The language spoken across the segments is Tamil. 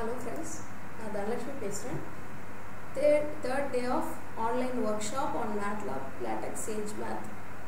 ஹலோ ஃப்ரெண்ட்ஸ் நான் தனலட்சுமி பேசுகிறேன் third third day of online workshop on MATLAB LaTeX சேஞ்ச் மேத்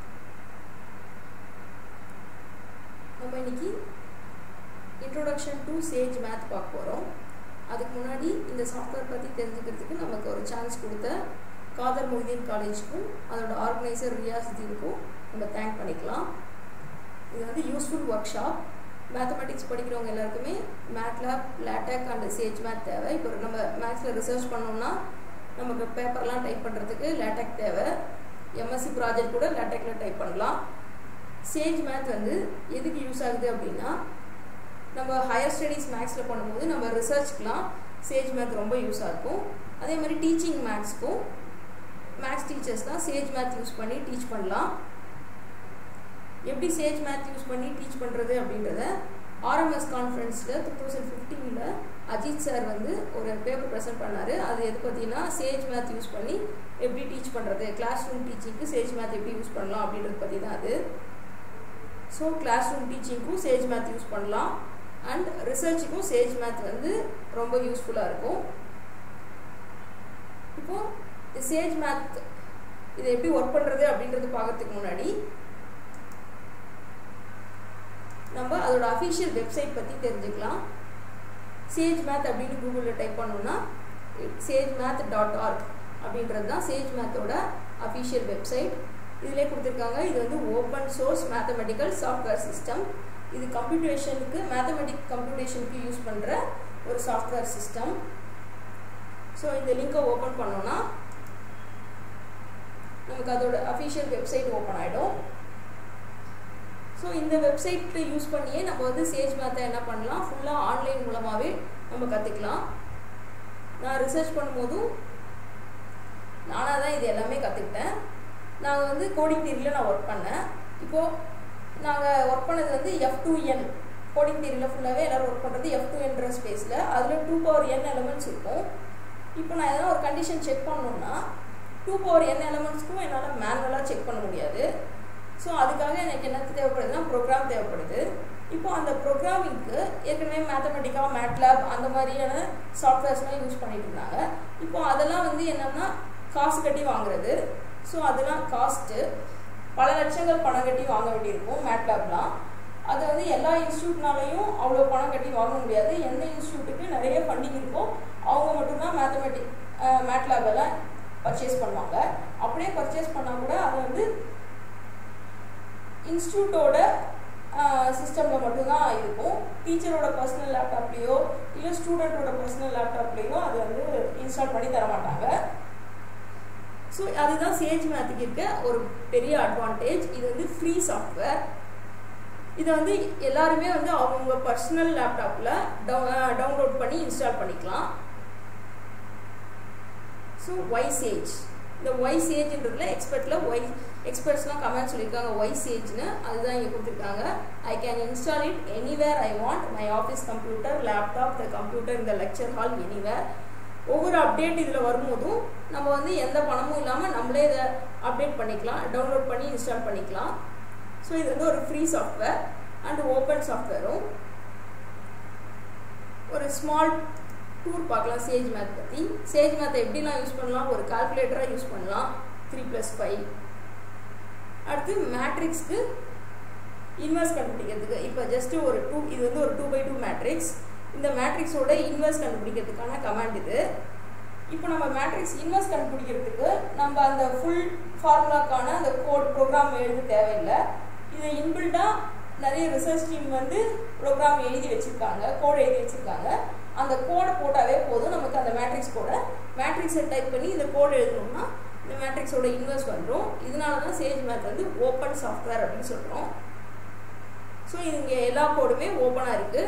நம்ம இன்னைக்கு இன்ட்ரோடக்ஷன் டு சேஜ் மேத் பார்க்க போகிறோம் அதுக்கு முன்னாடி இந்த சாஃப்ட்வேர் பற்றி தெரிஞ்சுக்கிறதுக்கு நமக்கு ஒரு சான்ஸ் கொடுத்த காதர் மொய்தீன் காலேஜுக்கும் அதோட ஆர்கனைசர் ரியாசுதீனுக்கும் நம்ம தேங்க் பண்ணிக்கலாம் இது வந்து யூஸ்ஃபுல் ஒர்க் ஷாப் மேத்தமெட்டிக்ஸ் படிக்கிறவங்க எல்லாருக்குமே MATLAB LaTeX and Sage math தேவை இப்போ நம்ம மேத்ஸில் ரிசர்ச் பண்ணோம்னா நமக்கு பேப்பர்லாம் டைப் பண்ணுறதுக்கு லேட்டக் தேவை எம்எஸ்சி ப்ராஜெக்ட் கூட லேட்டக்கில் டைப் பண்ணலாம் சேஜ் மேத் வந்து எதுக்கு யூஸ் ஆகுது அப்படின்னா நம்ம ஹையர் ஸ்டடீஸ் மேக்ஸில் பண்ணும்போது நம்ம ரிசர்ச்க்கெலாம் சேஜ் மேத் ரொம்ப யூஸாக இருக்கும் அதே மாதிரி டீச்சிங் மேக்ஸ்க்கும் மேக்ஸ் டீச்சர்ஸ்லாம் சேஜ் மேத் யூஸ் பண்ணி டீச் பண்ணலாம் எப்படி சேஜ் மேத் யூஸ் பண்ணி டீச் பண்ணுறது அப்படின்றத ஆர்எம்எஸ் கான்ஃபரன்ஸில் டூ தௌசண்ட் ஃபிஃப்டீனில் அஜித் சார் வந்து ஒரு பேப்பர் ப்ரெசென்ட் பண்ணார் அது எது பார்த்தீங்கன்னா சேஜ் மேத் யூஸ் பண்ணி எப்படி டீச் பண்ணுறது கிளாஸ் ரூம் டீச்சிங்க்கு சேஜ் மேத் எப்படி யூஸ் பண்ணலாம் அப்படின்றது பற்றி தான் அது ஸோ கிளாஸ் ரூம் டீச்சிங்க்கும் சேஜ் மேத் யூஸ் பண்ணலாம் அண்ட் ரிசர்ச்சுக்கும் சேஜ் மேத் வந்து ரொம்ப யூஸ்ஃபுல்லாக இருக்கும் இப்போது சேஜ் மேத் இதை எப்படி ஒர்க் பண்ணுறது அப்படின்றது பார்க்கறதுக்கு முன்னாடி நம்ம அதோட அஃபிஷியல் வெப்சைட் பற்றி தெரிஞ்சுக்கலாம் சேஜ் மேத் அப்படின்னு கூகுளில் டைப் பண்ணோம்னா சேஜ் மேத் டாட் ஆர்க் அப்படின்றது தான் சேஜ் மேத்தோட அஃபிஷியல் வெப்சைட் இதிலே கொடுத்துருக்காங்க இது வந்து open source mathematical software system இது கம்ப்யூட்டேஷனுக்கு மேத்தமெட்டிக் கம்ப்யூட்டேஷனுக்கு யூஸ் பண்ணுற ஒரு சாஃப்ட்வேர் சிஸ்டம் ஸோ இந்த லிங்கை ஓப்பன் பண்ணோன்னா நமக்கு அதோட அஃபிஷியல் வெப்சைட் ஓப்பன் ஆகிடும் ஸோ இந்த வெப்சைட் யூஸ் பண்ணியே நம்ம வந்து சேஜ் மேத்தை என்ன பண்ணலாம் ஃபுல்லாக ஆன்லைன் மூலமாகவே நம்ம கற்றுக்கலாம் நான் ரிசர்ச் பண்ணும்போதும் நானாக தான் இது எல்லாமே கற்றுக்கிட்டேன் நாங்கள் வந்து கோடிங் தியரியில் நான் ஒர்க் பண்ணேன் இப்போது நாங்கள் ஒர்க் பண்ணது வந்து எஃப் டூ என் கோடிங் தியரியில் ஃபுல்லாகவே எல்லோரும் ஒர்க் பண்ணுறது எஃப் டூ என்ற ஸ்பேஸில் அதில் டூ பவர் என் எலமெண்ட்ஸ் இருக்கும் இப்போ நான் எதனா ஒரு கண்டிஷன் செக் பண்ணணுன்னா டூ பவர் என் எலமெண்ட்ஸ்க்கும் என்னால் மேனுவலாக செக் பண்ண முடியாது ஸோ அதுக்காக எனக்கு என்ன தேவைப்படுதுன்னா ப்ரோக்ராம் தேவைப்படுது இப்போ அந்த ப்ரோக்ராமிங்க்கு ஏற்கனவே மேத்தமெட்டிக்காக மேட்லேப் அந்த மாதிரியான சாஃப்ட்வேர்ஸ்லாம் யூஸ் பண்ணிட்டு இருந்தாங்க இப்போ அதெல்லாம் வந்து என்னென்னா காசு கட்டி வாங்குறது ஸோ அதெல்லாம் காஸ்ட்டு பல லட்சங்கள் பணம் கட்டி வாங்க வேண்டியிருக்கும் மேட்லேப்லாம் அது வந்து எல்லா இன்ஸ்டியூட்னாலையும் அவ்வளோ பணம் கட்டி வாங்க முடியாது எந்த இன்ஸ்டியூட்டுக்கு நிறைய ஃபண்டிங் இருக்கோ அவங்க மட்டும்தான் மேத்தமெட்டிக் மேட்லேப் எல்லாம் பர்ச்சேஸ் பண்ணுவாங்க அப்படியே பர்ச்சேஸ் பண்ணால் கூட அது வந்து இன்ஸ்டியூட்டோட சிஸ்டமில் மட்டும்தான் இருக்கும் டீச்சரோட பர்சனல் லேப்டாப்லேயோ இல்லை ஸ்டூடெண்ட்டோட பர்சனல் லேப்டாப்லேயோ அது வந்து இன்ஸ்டால் பண்ணி தர மாட்டாங்க ஸோ அதுதான் சேஜ் மேத்துக்கு இருக்க ஒரு பெரிய அட்வான்டேஜ் இது வந்து ஃப்ரீ சாஃப்ட்வேர் இதை வந்து எல்லாருமே வந்து அவங்கவுங்க பர்சனல் லேப்டாப்பில் டவு டவுன்லோட் பண்ணி இன்ஸ்டால் பண்ணிக்கலாம் ஸோ ஒய் சேஜ் இந்த ஒய் சேஜ்ன்றதுல எக்ஸ்பர்ட்டில் ஒய் எக்ஸ்பர்ட்ஸ்லாம் கமெண்ட் சொல்லியிருக்காங்க ஒய் சேஜ்னு அதுதான் இங்கே கொடுத்துருக்காங்க I can install it anywhere I want my office computer laptop the computer இந்த லெக்சர் ஹால் எனிவேர் ஒவ்வொரு அப்டேட் இதில் வரும்போதும் நம்ம வந்து எந்த பணமும் இல்லாமல் நம்மளே இதை அப்டேட் பண்ணிக்கலாம் டவுன்லோட் பண்ணி இன்ஸ்டால் பண்ணிக்கலாம் ஸோ இது வந்து ஒரு ஃப்ரீ சாஃப்ட்வேர் அண்ட் ஓப்பன் சாஃப்ட்வேரும் ஒரு ஸ்மால் டூர் பார்க்கலாம் சேஜ் மேத் பற்றி சேஜ் மேத்தை எப்படிலாம் யூஸ் பண்ணலாம் ஒரு கால்குலேட்டராக யூஸ் பண்ணலாம் த்ரீ ப்ளஸ் ஃபைவ் அடுத்து மேட்ரிக்ஸ்க்கு இன்வெர்ஸ் கண்டுபிடிக்கிறதுக்கு இப்போ ஜஸ்ட்டு ஒரு டூ இது வந்து ஒரு டூ பை டூ மேட்ரிக்ஸ் இந்த மேட்ரிக்ஸோட இன்வெர்ஸ் கண்டுபிடிக்கிறதுக்கான கமாண்ட் இது இப்போ நம்ம மேட்ரிக்ஸ் இன்வெர்ஸ் கண்டுபிடிக்கிறதுக்கு நம்ம அந்த ஃபுல் ஃபார்முலாக்கான அந்த கோட் ப்ரோக்ராம் எழுத தேவையில்லை இதை இன்பில்டாக நிறைய ரிசர்ச் டீம் வந்து ப்ரோக்ராம் எழுதி வச்சுருக்காங்க கோட் எழுதி வச்சுருக்காங்க அந்த கோடை போட்டாவே போதும் நமக்கு அந்த மேட்ரிக்ஸ் கோடை மேட்ரிக்ஸை டைப் பண்ணி இந்த கோட் எழுதணும்னா இந்த மேட்ரிக்ஸோட இன்வெர்ஸ் வந்துடும் இதனால தான் சேஜ் மேத் வந்து ஓப்பன் சாஃப்ட்வேர் அப்படின்னு சொல்கிறோம் ஸோ இங்கே எல்லா கோடுமே ஓப்பனாக இருக்குது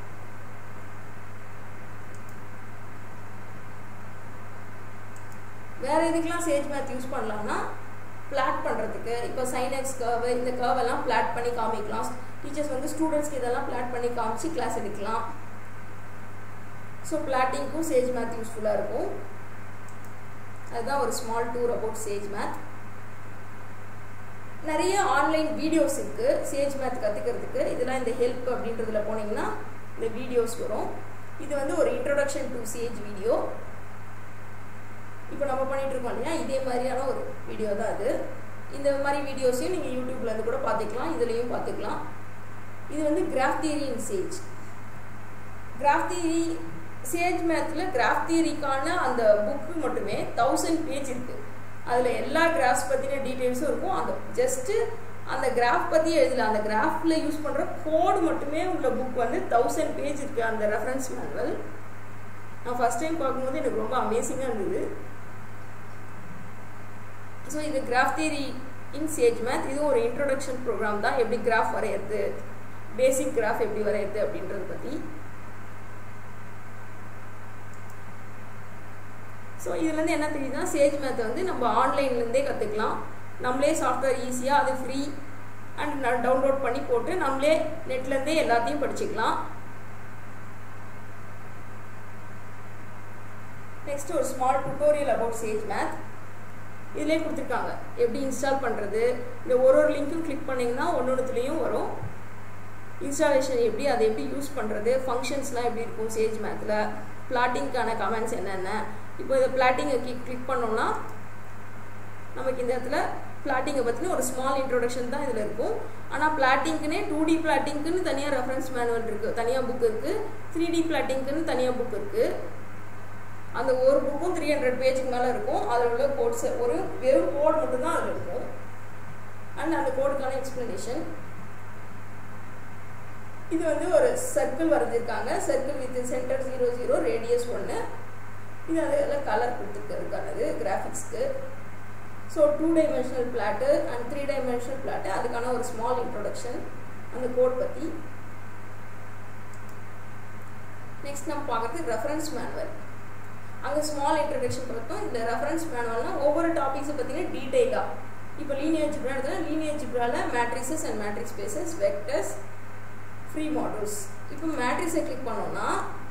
வேறு எதுக்கெலாம் சேஜ் மேத் யூஸ் பண்ணலாம்னா பிளாட் பண்ணுறதுக்கு இப்போ சைனக்ஸ் கர்வ் இந்த கர்வ் எல்லாம் பிளாட் பண்ணி காமிக்கலாம் டீச்சர்ஸ் வந்து ஸ்டூடெண்ட்ஸ்க்கு இதெல்லாம் பிளாட் பண்ணி காமிச்சு கிளாஸ் எடுக்கலாம் ஸோ பிளாட்டிங்க்கும் சேஜ் மேத் யூஸ்ஃபுல்லாக இருக்கும் அதுதான் ஒரு small tour about Sage Math நிறைய ஆன்லைன் வீடியோஸ் இருக்குது சேஜ் மேத் கற்றுக்கிறதுக்கு இதெல்லாம் இந்த ஹெல்ப் அப்படின்றதுல போனீங்கன்னா இந்த வீடியோஸ் வரும் இது வந்து ஒரு இன்ட்ரொடக்ஷன் டு சேஜ் வீடியோ இப்போ நம்ம பண்ணிட்டு இருக்கோம் இல்லையா இதே மாதிரியான ஒரு வீடியோ தான் அது இந்த மாதிரி வீடியோஸையும் நீங்கள் யூடியூப்ல இருந்து கூட பார்த்துக்கலாம் இதுலேயும் பார்த்துக்கலாம் இது வந்து graph theory in Sage graph theory Sage மேத்தில் கிராஃப் தியரிக்கான அந்த புக்கு மட்டுமே தௌசண்ட் பேஜ் இருக்குது அதில் எல்லா கிராஃப்ஸ் பற்றின டீட்டெயில்ஸும் இருக்கும் அந்த ஜஸ்ட்டு அந்த கிராஃப் பற்றி எழுதல அந்த கிராஃபில் யூஸ் பண்ணுற கோடு மட்டுமே உள்ள புக் வந்து தௌசண்ட் பேஜ் இருக்குது அந்த ரெஃபரன்ஸ் மேனுவல் நான் ஃபஸ்ட் டைம் பார்க்கும்போது எனக்கு ரொம்ப அமேசிங்காக இருந்தது ஸோ இது graph theory in Sage Math இது ஒரு இன்ட்ரொடக்ஷன் ப்ரோக்ராம் தான் எப்படி கிராஃப் வரையிறது பேசிக் கிராஃப் எப்படி வரையிறது அப்படின்றத பற்றி ஸோ இதுலேருந்து என்ன தெரியுதுன்னா சேஜ் மேத்தை வந்து நம்ம ஆன்லைன்லேருந்தே கற்றுக்கலாம் நம்மளே சாஃப்ட்வேர் ஈஸியாக அது ஃப்ரீ அண்ட் டவுன்லோட் பண்ணி போட்டு நம்மளே நெட்லேருந்தே எல்லாத்தையும் படிச்சுக்கலாம் நெக்ஸ்ட் ஒரு small tutorial about Sage Math இதிலே கொடுத்துருக்காங்க எப்படி இன்ஸ்டால் பண்ணுறது இந்த ஒரு ஒரு லிங்க்கும் கிளிக் பண்ணிங்கன்னா ஒன்று ஒன்றுத்துலேயும் வரும் இன்ஸ்டாலேஷன் எப்படி அதை எப்படி யூஸ் பண்ணுறது ஃபங்க்ஷன்ஸ்லாம் எப்படி இருக்கும் சேஜ் மேத்தில் பிளாட்டிங்க்கான கமெண்ட்ஸ் என்னென்ன இப்போ இதை பிளாட்டிங்கை கிளிக் கிளிக் பண்ணோம்னா நமக்கு இந்த இடத்துல பிளாட்டிங்கை பற்றின ஒரு ஸ்மால் இன்ட்ரோடக்ஷன் தான் இதில் இருக்கும் ஆனால் பிளாட்டிங்க்குனே டூ டி பிளாட்டிங்க்குன்னு தனியாக ரெஃபரன்ஸ் மேனுவல் இருக்குது தனியாக புக் இருக்குது த்ரீ டி பிளாட்டிங்க்குன்னு தனியாக புக் இருக்குது அந்த ஒரு புக்கும் த்ரீ ஹண்ட்ரட் பேஜுக்கு மேலே இருக்கும் அதில் உள்ள கோட்ஸ் ஒரு வெறும் கோடு மட்டும்தான் அதில் இருக்கும் அண்ட் அந்த கோடுக்கான எக்ஸ்ப்ளனேஷன் இது வந்து ஒரு சர்க்கிள் வரைஞ்சிருக்காங்க circle with centre zero zero radius ஒன்று இது அதில் கலர் கொடுத்துருக்கிறதுக்கானது கிராஃபிக்ஸ்க்கு so two dimensional plot and three dimensional plot அதுக்கான ஒரு ஸ்மால் இன்ட்ரொடக்ஷன் அந்த கோட் பற்றி நெக்ஸ்ட் நம்ம பார்க்குறது ரெஃபரன்ஸ் மேனுவல் அங்கே ஸ்மால் இன்ட்ரடக்ஷன் பார்த்தோம் இந்த ரெஃபரன்ஸ் மேனுவல்னால் ஒவ்வொரு டாபிக்ஸை பார்த்தீங்கன்னா டீட்டெயிலாக இப்போ லீனியர் ஜிப்ரா எடுத்தால் லீனியர் ஜிப்ராவில் matrices and matrix spaces vectors free models இப்போ மேட்ரிக்ஸை கிளிக் பண்ணோம்னா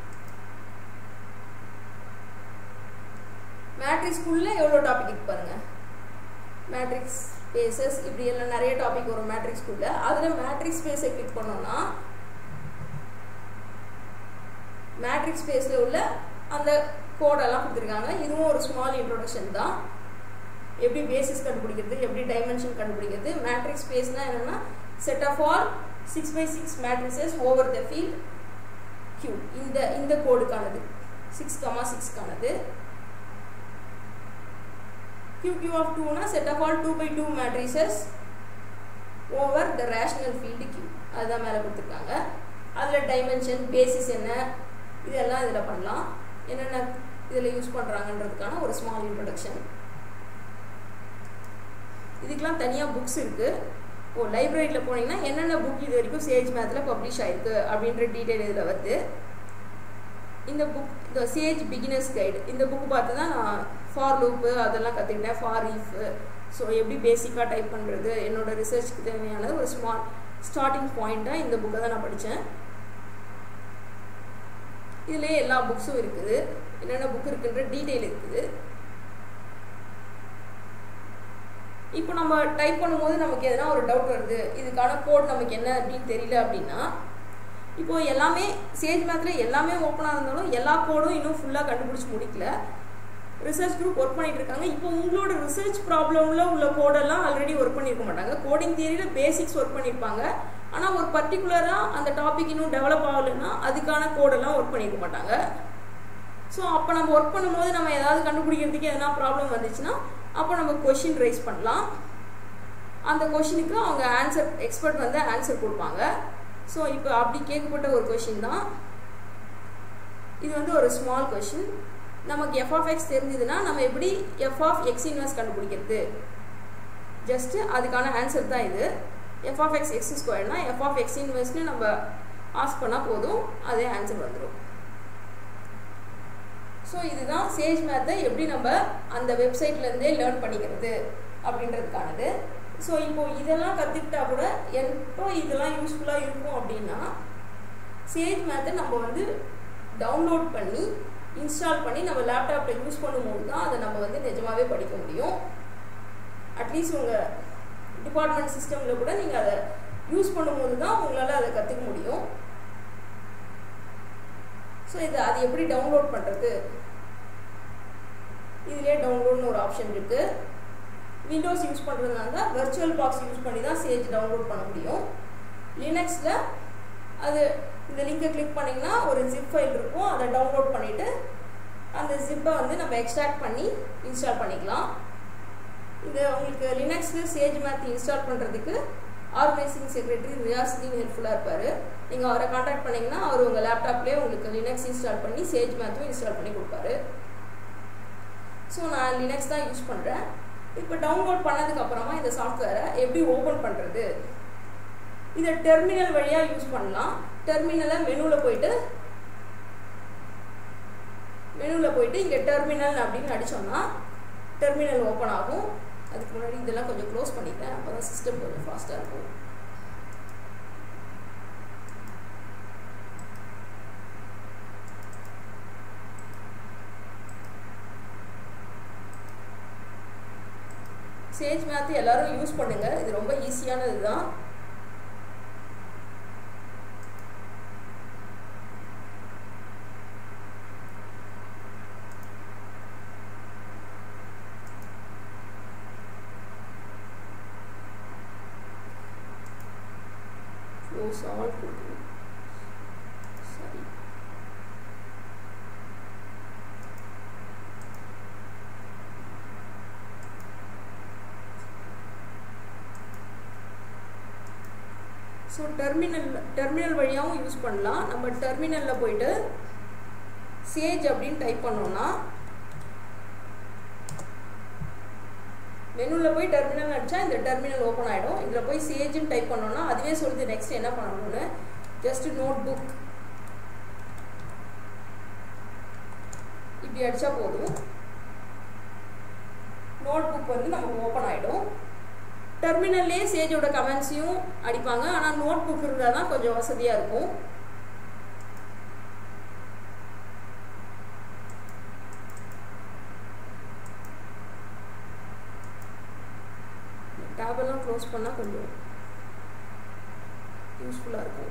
மேட்ரிக்ஸ்குள்ளே எவ்வளோ டாபிக் இருக்கு பாருங்கள் மேட்ரிக்ஸ் ஸ்பேசஸ் இப்படி எல்லாம் நிறைய டாபிக் வரும் மேட்ரிக்ஸ்குள்ளே அதில் மேட்ரிக்ஸ் ஸ்பேஸை கிளிக் பண்ணோம்னா மேட்ரிக்ஸ் ஸ்பேஸில் உள்ள அந்த கோடெல்லாம் கொடுத்துருக்காங்க இதுவும் ஒரு ஸ்மால் இன்ட்ரோடக்ஷன் தான் எப்படி பேசிஸ் கண்டுபிடிக்கிறது எப்படி டைமென்ஷன் கண்டுபிடிக்கிறது மேட்ரிக்ஸ் ஸ்பேஸ்னால் என்னென்னா set of all six by six matrices over the field Q இந்த இந்த கோடுக்கானது சிக்ஸ் கமா சிக்ஸ்க்கானது கியூ கியூ ஆஃப் டூனா set of all two by two matrices over the rational field Q அதுதான் மேலே கொடுத்துருக்காங்க அதில் டைமென்ஷன் பேசிஸ் என்ன இதெல்லாம் இதில் பண்ணலாம் என்னென்ன இதில் யூஸ் பண்ணுறாங்கன்றதுக்கான ஒரு ஸ்மால் இன்ட்ரடக்ஷன் இதுக்கெலாம் தனியாக புக்ஸ் இருக்குது ஓ லைப்ரரியில் போனீங்கன்னா என்னென்ன புக் இது வரைக்கும் சேஜ் மேத்தில் பப்ளிஷ் ஆயிருக்கு அப்படின்ற டீட்டெயில் இதில் வருது இந்த புக் இந்த சேஜ் பிகினர்ஸ் கைடு இந்த புக் பார்த்து தான் நான் ஃபார் லூப்பு அதெல்லாம் கற்றுக்கிட்டேன் ஃபார் ஈஃப் ஸோ எப்படி பேசிக்காக டைப் பண்ணுறது என்னோட ரிசர்ச்க்கு தேவையானது ஒரு ஸ்மால் ஸ்டார்டிங் பாயிண்ட்டாக இந்த புக்கை தான் நான் படித்தேன் இதுலேயே எல்லா புக்ஸும் இருக்குது என்னென்ன புக் இருக்குன்ற டீட்டெயில் இருக்குது இப்போ நம்ம டைப் பண்ணும்போது நமக்கு எதனா ஒரு டவுட் வருது இதுக்கான கோட் நமக்கு என்ன அப்படின்னு தெரியல அப்படின்னா இப்போ எல்லாமே சேஜ் மேத்தில் எல்லாமே ஓப்பனாக இருந்தாலும் எல்லா கோடும் இன்னும் ஃபுல்லாக கண்டுபிடிச்சி முடிக்கல ரிசர்ச் குரூப் ஒர்க் பண்ணிட்டு இருக்காங்க இப்போ உங்களோட ரிசர்ச் ப்ராப்ளமில் உள்ள கோடெல்லாம் ஆல்ரெடி ஒர்க் பண்ணியிருக்க மாட்டாங்க கோடிங் தியரியில் பேசிக்ஸ் ஒர்க் பண்ணியிருப்பாங்க ஆனால் ஒரு பர்டிகுலராக அந்த டாபிக் இன்னும் டெவலப் ஆகலைன்னா அதுக்கான கோடெல்லாம் ஒர்க் பண்ணியிருக்க மாட்டாங்க ஸோ அப்போ நம்ம ஒர்க் பண்ணும்போது நம்ம ஏதாவது கண்டுபிடிக்கிறதுக்கு எதனா ப்ராப்ளம் வந்துச்சுன்னா அப்போ நம்ம கொஷின் ரைஸ் பண்ணலாம் அந்த கொஷினுக்கு அவங்க ஆன்சர் எக்ஸ்பர்ட் வந்து ஆன்சர் கொடுப்பாங்க ஸோ இப்போ அப்படி கேட்கப்பட்ட ஒரு கொஷின் தான் இது வந்து ஒரு ஸ்மால் கொஷின் நமக்கு எஃப் ஆஃப் எக்ஸ் தெரிஞ்சதுன்னா நம்ம எப்படி எஃப் ஆஃப் எக்ஸ் இன்வெஸ்ட் கண்டுபிடிக்கிறது ஜஸ்ட்டு அதுக்கான ஆன்சர் தான் இது எஃப் ஆஃப் எக்ஸ் எக்ஸ் ஸ்கொயர்னா எஃப் ஆஃப் எக்ஸ் இன்வெஸ்ட்னு நம்ம ஆஸ்க் பண்ணால் போதும் அதே ஆன்சர் வந்துடும் ஸோ இதுதான் சேஜ் மேத்தை எப்படி நம்ம அந்த வெப்சைட்லேருந்தே லேர்ன் பண்ணிக்கிறது அப்படின்றதுக்கானது ஸோ இப்போ இதெல்லாம் கற்றுக்கிட்டா கூட எப்போ இதெல்லாம் யூஸ்ஃபுல்லாக இருக்கும் அப்படின்னா சேஜ் மேத்தை நம்ம வந்து டவுன்லோட் பண்ணி இன்ஸ்டால் பண்ணி நம்ம லேப்டாப்பில் யூஸ் பண்ணும்போது தான் அதை நம்ம வந்து நிஜமாகவே படிக்க முடியும் அட்லீஸ்ட் உங்கள் டிபார்ட்மெண்ட் சிஸ்டமில் கூட நீங்கள் அதை யூஸ் பண்ணும்போது தான் உங்களால் அதை கற்றுக்க முடியும் ஸோ இது அது எப்படி டவுன்லோட் பண்ணுறது இதிலே டவுன்லோட்னு ஒரு ஆப்ஷன் இருக்குது விண்டோஸ் யூஸ் பண்ணுறதுனால இருந்தால் வெர்ச்சுவல் பாக்ஸ் யூஸ் பண்ணி தான் சேஜ் டவுன்லோட் பண்ண முடியும் லினக்ஸில் அது இந்த லிங்கை கிளிக் பண்ணிங்கன்னா ஒரு ஜிப் ஃபைல் இருக்கும் அதை டவுன்லோட் பண்ணிவிட்டு அந்த ஜிப்பை வந்து நம்ம எக்ஸ்ட்ராக்ட் பண்ணி இன்ஸ்டால் பண்ணிக்கலாம் இது உங்களுக்கு லினக்ஸில் சேஜ் மேத் இன்ஸ்டால் பண்ணுறதுக்கு ஆர்கனைசிங் செக்ரட்டரி ரியாஸ்தீன் ஹெல்ப்ஃபுல்லாக இருப்பார் நீங்கள் அவரை காண்டாக்ட் பண்ணிங்கன்னா அவர் உங்கள் லேப்டாப்லேயே உங்களுக்கு லினக்ஸ் இன்ஸ்டால் பண்ணி சேஜ் மேத்தும் இன்ஸ்டால் பண்ணி கொடுப்பாரு ஸோ நான் லினக்ஸ் தான் யூஸ் பண்ணுறேன் இப்போ டவுன்லோட் பண்ணதுக்கு அப்புறமா இந்த சாஃப்ட்வேரை எப்படி ஓப்பன் பண்ணுறது இதை டெர்மினல் வழியாக யூஸ் பண்ணலாம் டெர்மினலை மெனுவில் போயிட்டு மெனுவில் போயிட்டு இங்கே டெர்மினல் அப்படின்னு அடித்தோம்னா டெர்மினல் ஓப்பன் ஆகும் அதுக்கு முன்னாடி இதெல்லாம் கொஞ்சம் க்ளோஸ் பண்ணிக்கிறேன் அப்போ தான் சிஸ்டம் கொஞ்சம் ஃபாஸ்ட்டாக இருக்கும் சேஜ் மேத் எல்லாரும் யூஸ் பண்ணுங்க இது ரொம்ப ஈஸியானது தான் க்ளோஸ் ஆல் கொடுக்கணும் சரி ஸோ டெர்மினல் டெர்மினல் வழியாகவும் யூஸ் பண்ணலாம் நம்ம டெர்மினலில் போயிட்டு சேஜ் அப்படின்னு டைப் பண்ணோம்னா மெனுவில் போய் டெர்மினல் அடித்தா இந்த டெர்மினல் ஓப்பன் ஆகிடும் இதில் போய் சேஜ்னு டைப் பண்ணோம்னா அதுவே சொல்லுது நெக்ஸ்ட் என்ன பண்ணணும்னு ஜஸ்ட் நோட் புக் இப்படி அடித்தா போதும் நோட் புக் வந்து நமக்கு ஓப்பன் ஆகிடும் டெர்மினல்லே சேஜோட கமெண்ட்ஸையும் அடிப்பாங்க ஆனால் நோட் புக் இருந்தால் தான் கொஞ்சம் வசதியாக இருக்கும் டேபெல்லாம் க்ளோஸ் பண்ணால் கொஞ்சம் யூஸ்ஃபுல்லாக இருக்கும்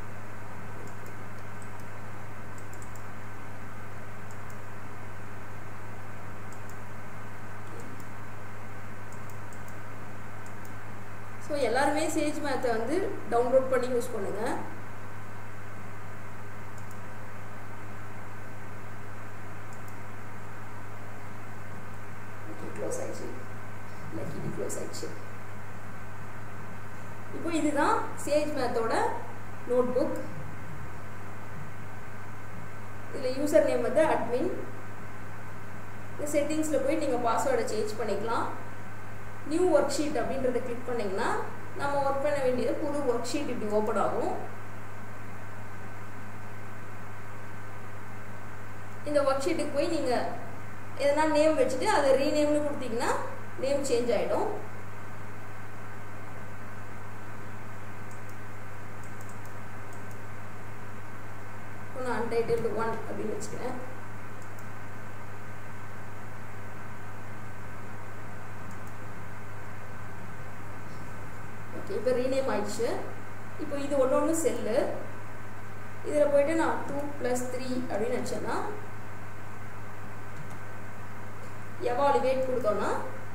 ஸோ எல்லாருமே சேஜ் மேத்தை வந்து டவுன்லோட் பண்ணி யூஸ் பண்ணுங்கள் க்ளோஸ் ஆயிடுச்சு லக்கிலி க்ளோஸ் ஆயிடுச்சு இப்போ இதுதான் சேஜ் மேத்தோட நோட் புக் இதில் யூசர் நேம் வந்து அட்மின் இந்த செட்டிங்ஸில் போய் நீங்கள் பாஸ்வேர்டை சேஞ்ச் பண்ணிக்கலாம் நியூ ஒர்க் ஷீட் அப்படின்றத கிளிக் பண்ணிங்கன்னா நம்ம ஒர்க் பண்ண வேண்டியது புது ஒர்க் ஷீட் இப்படி ஓப்பன் ஆகும் இந்த ஒர்க் ஷீட்டுக்கு போய் நீங்கள் எதனா நேம் வச்சுட்டு அதை ரீநேம்னு கொடுத்தீங்கன்னா நேம் சேஞ்ச் ஆகிடும் நான் அன்டைட்டில்டு ஒன் அப்படின்னு வச்சுக்கிறேன் ஓகே இப்போ ரீநேம் ஆயிடுச்சு இப்போ இது ஒன்று ஒன்று செல்லு இதில் போயிட்டு நான் டூ ப்ளஸ் த்ரீ அப்படின்னு வச்சேன்னா எவாலுவேட் கொடுத்தோன்னா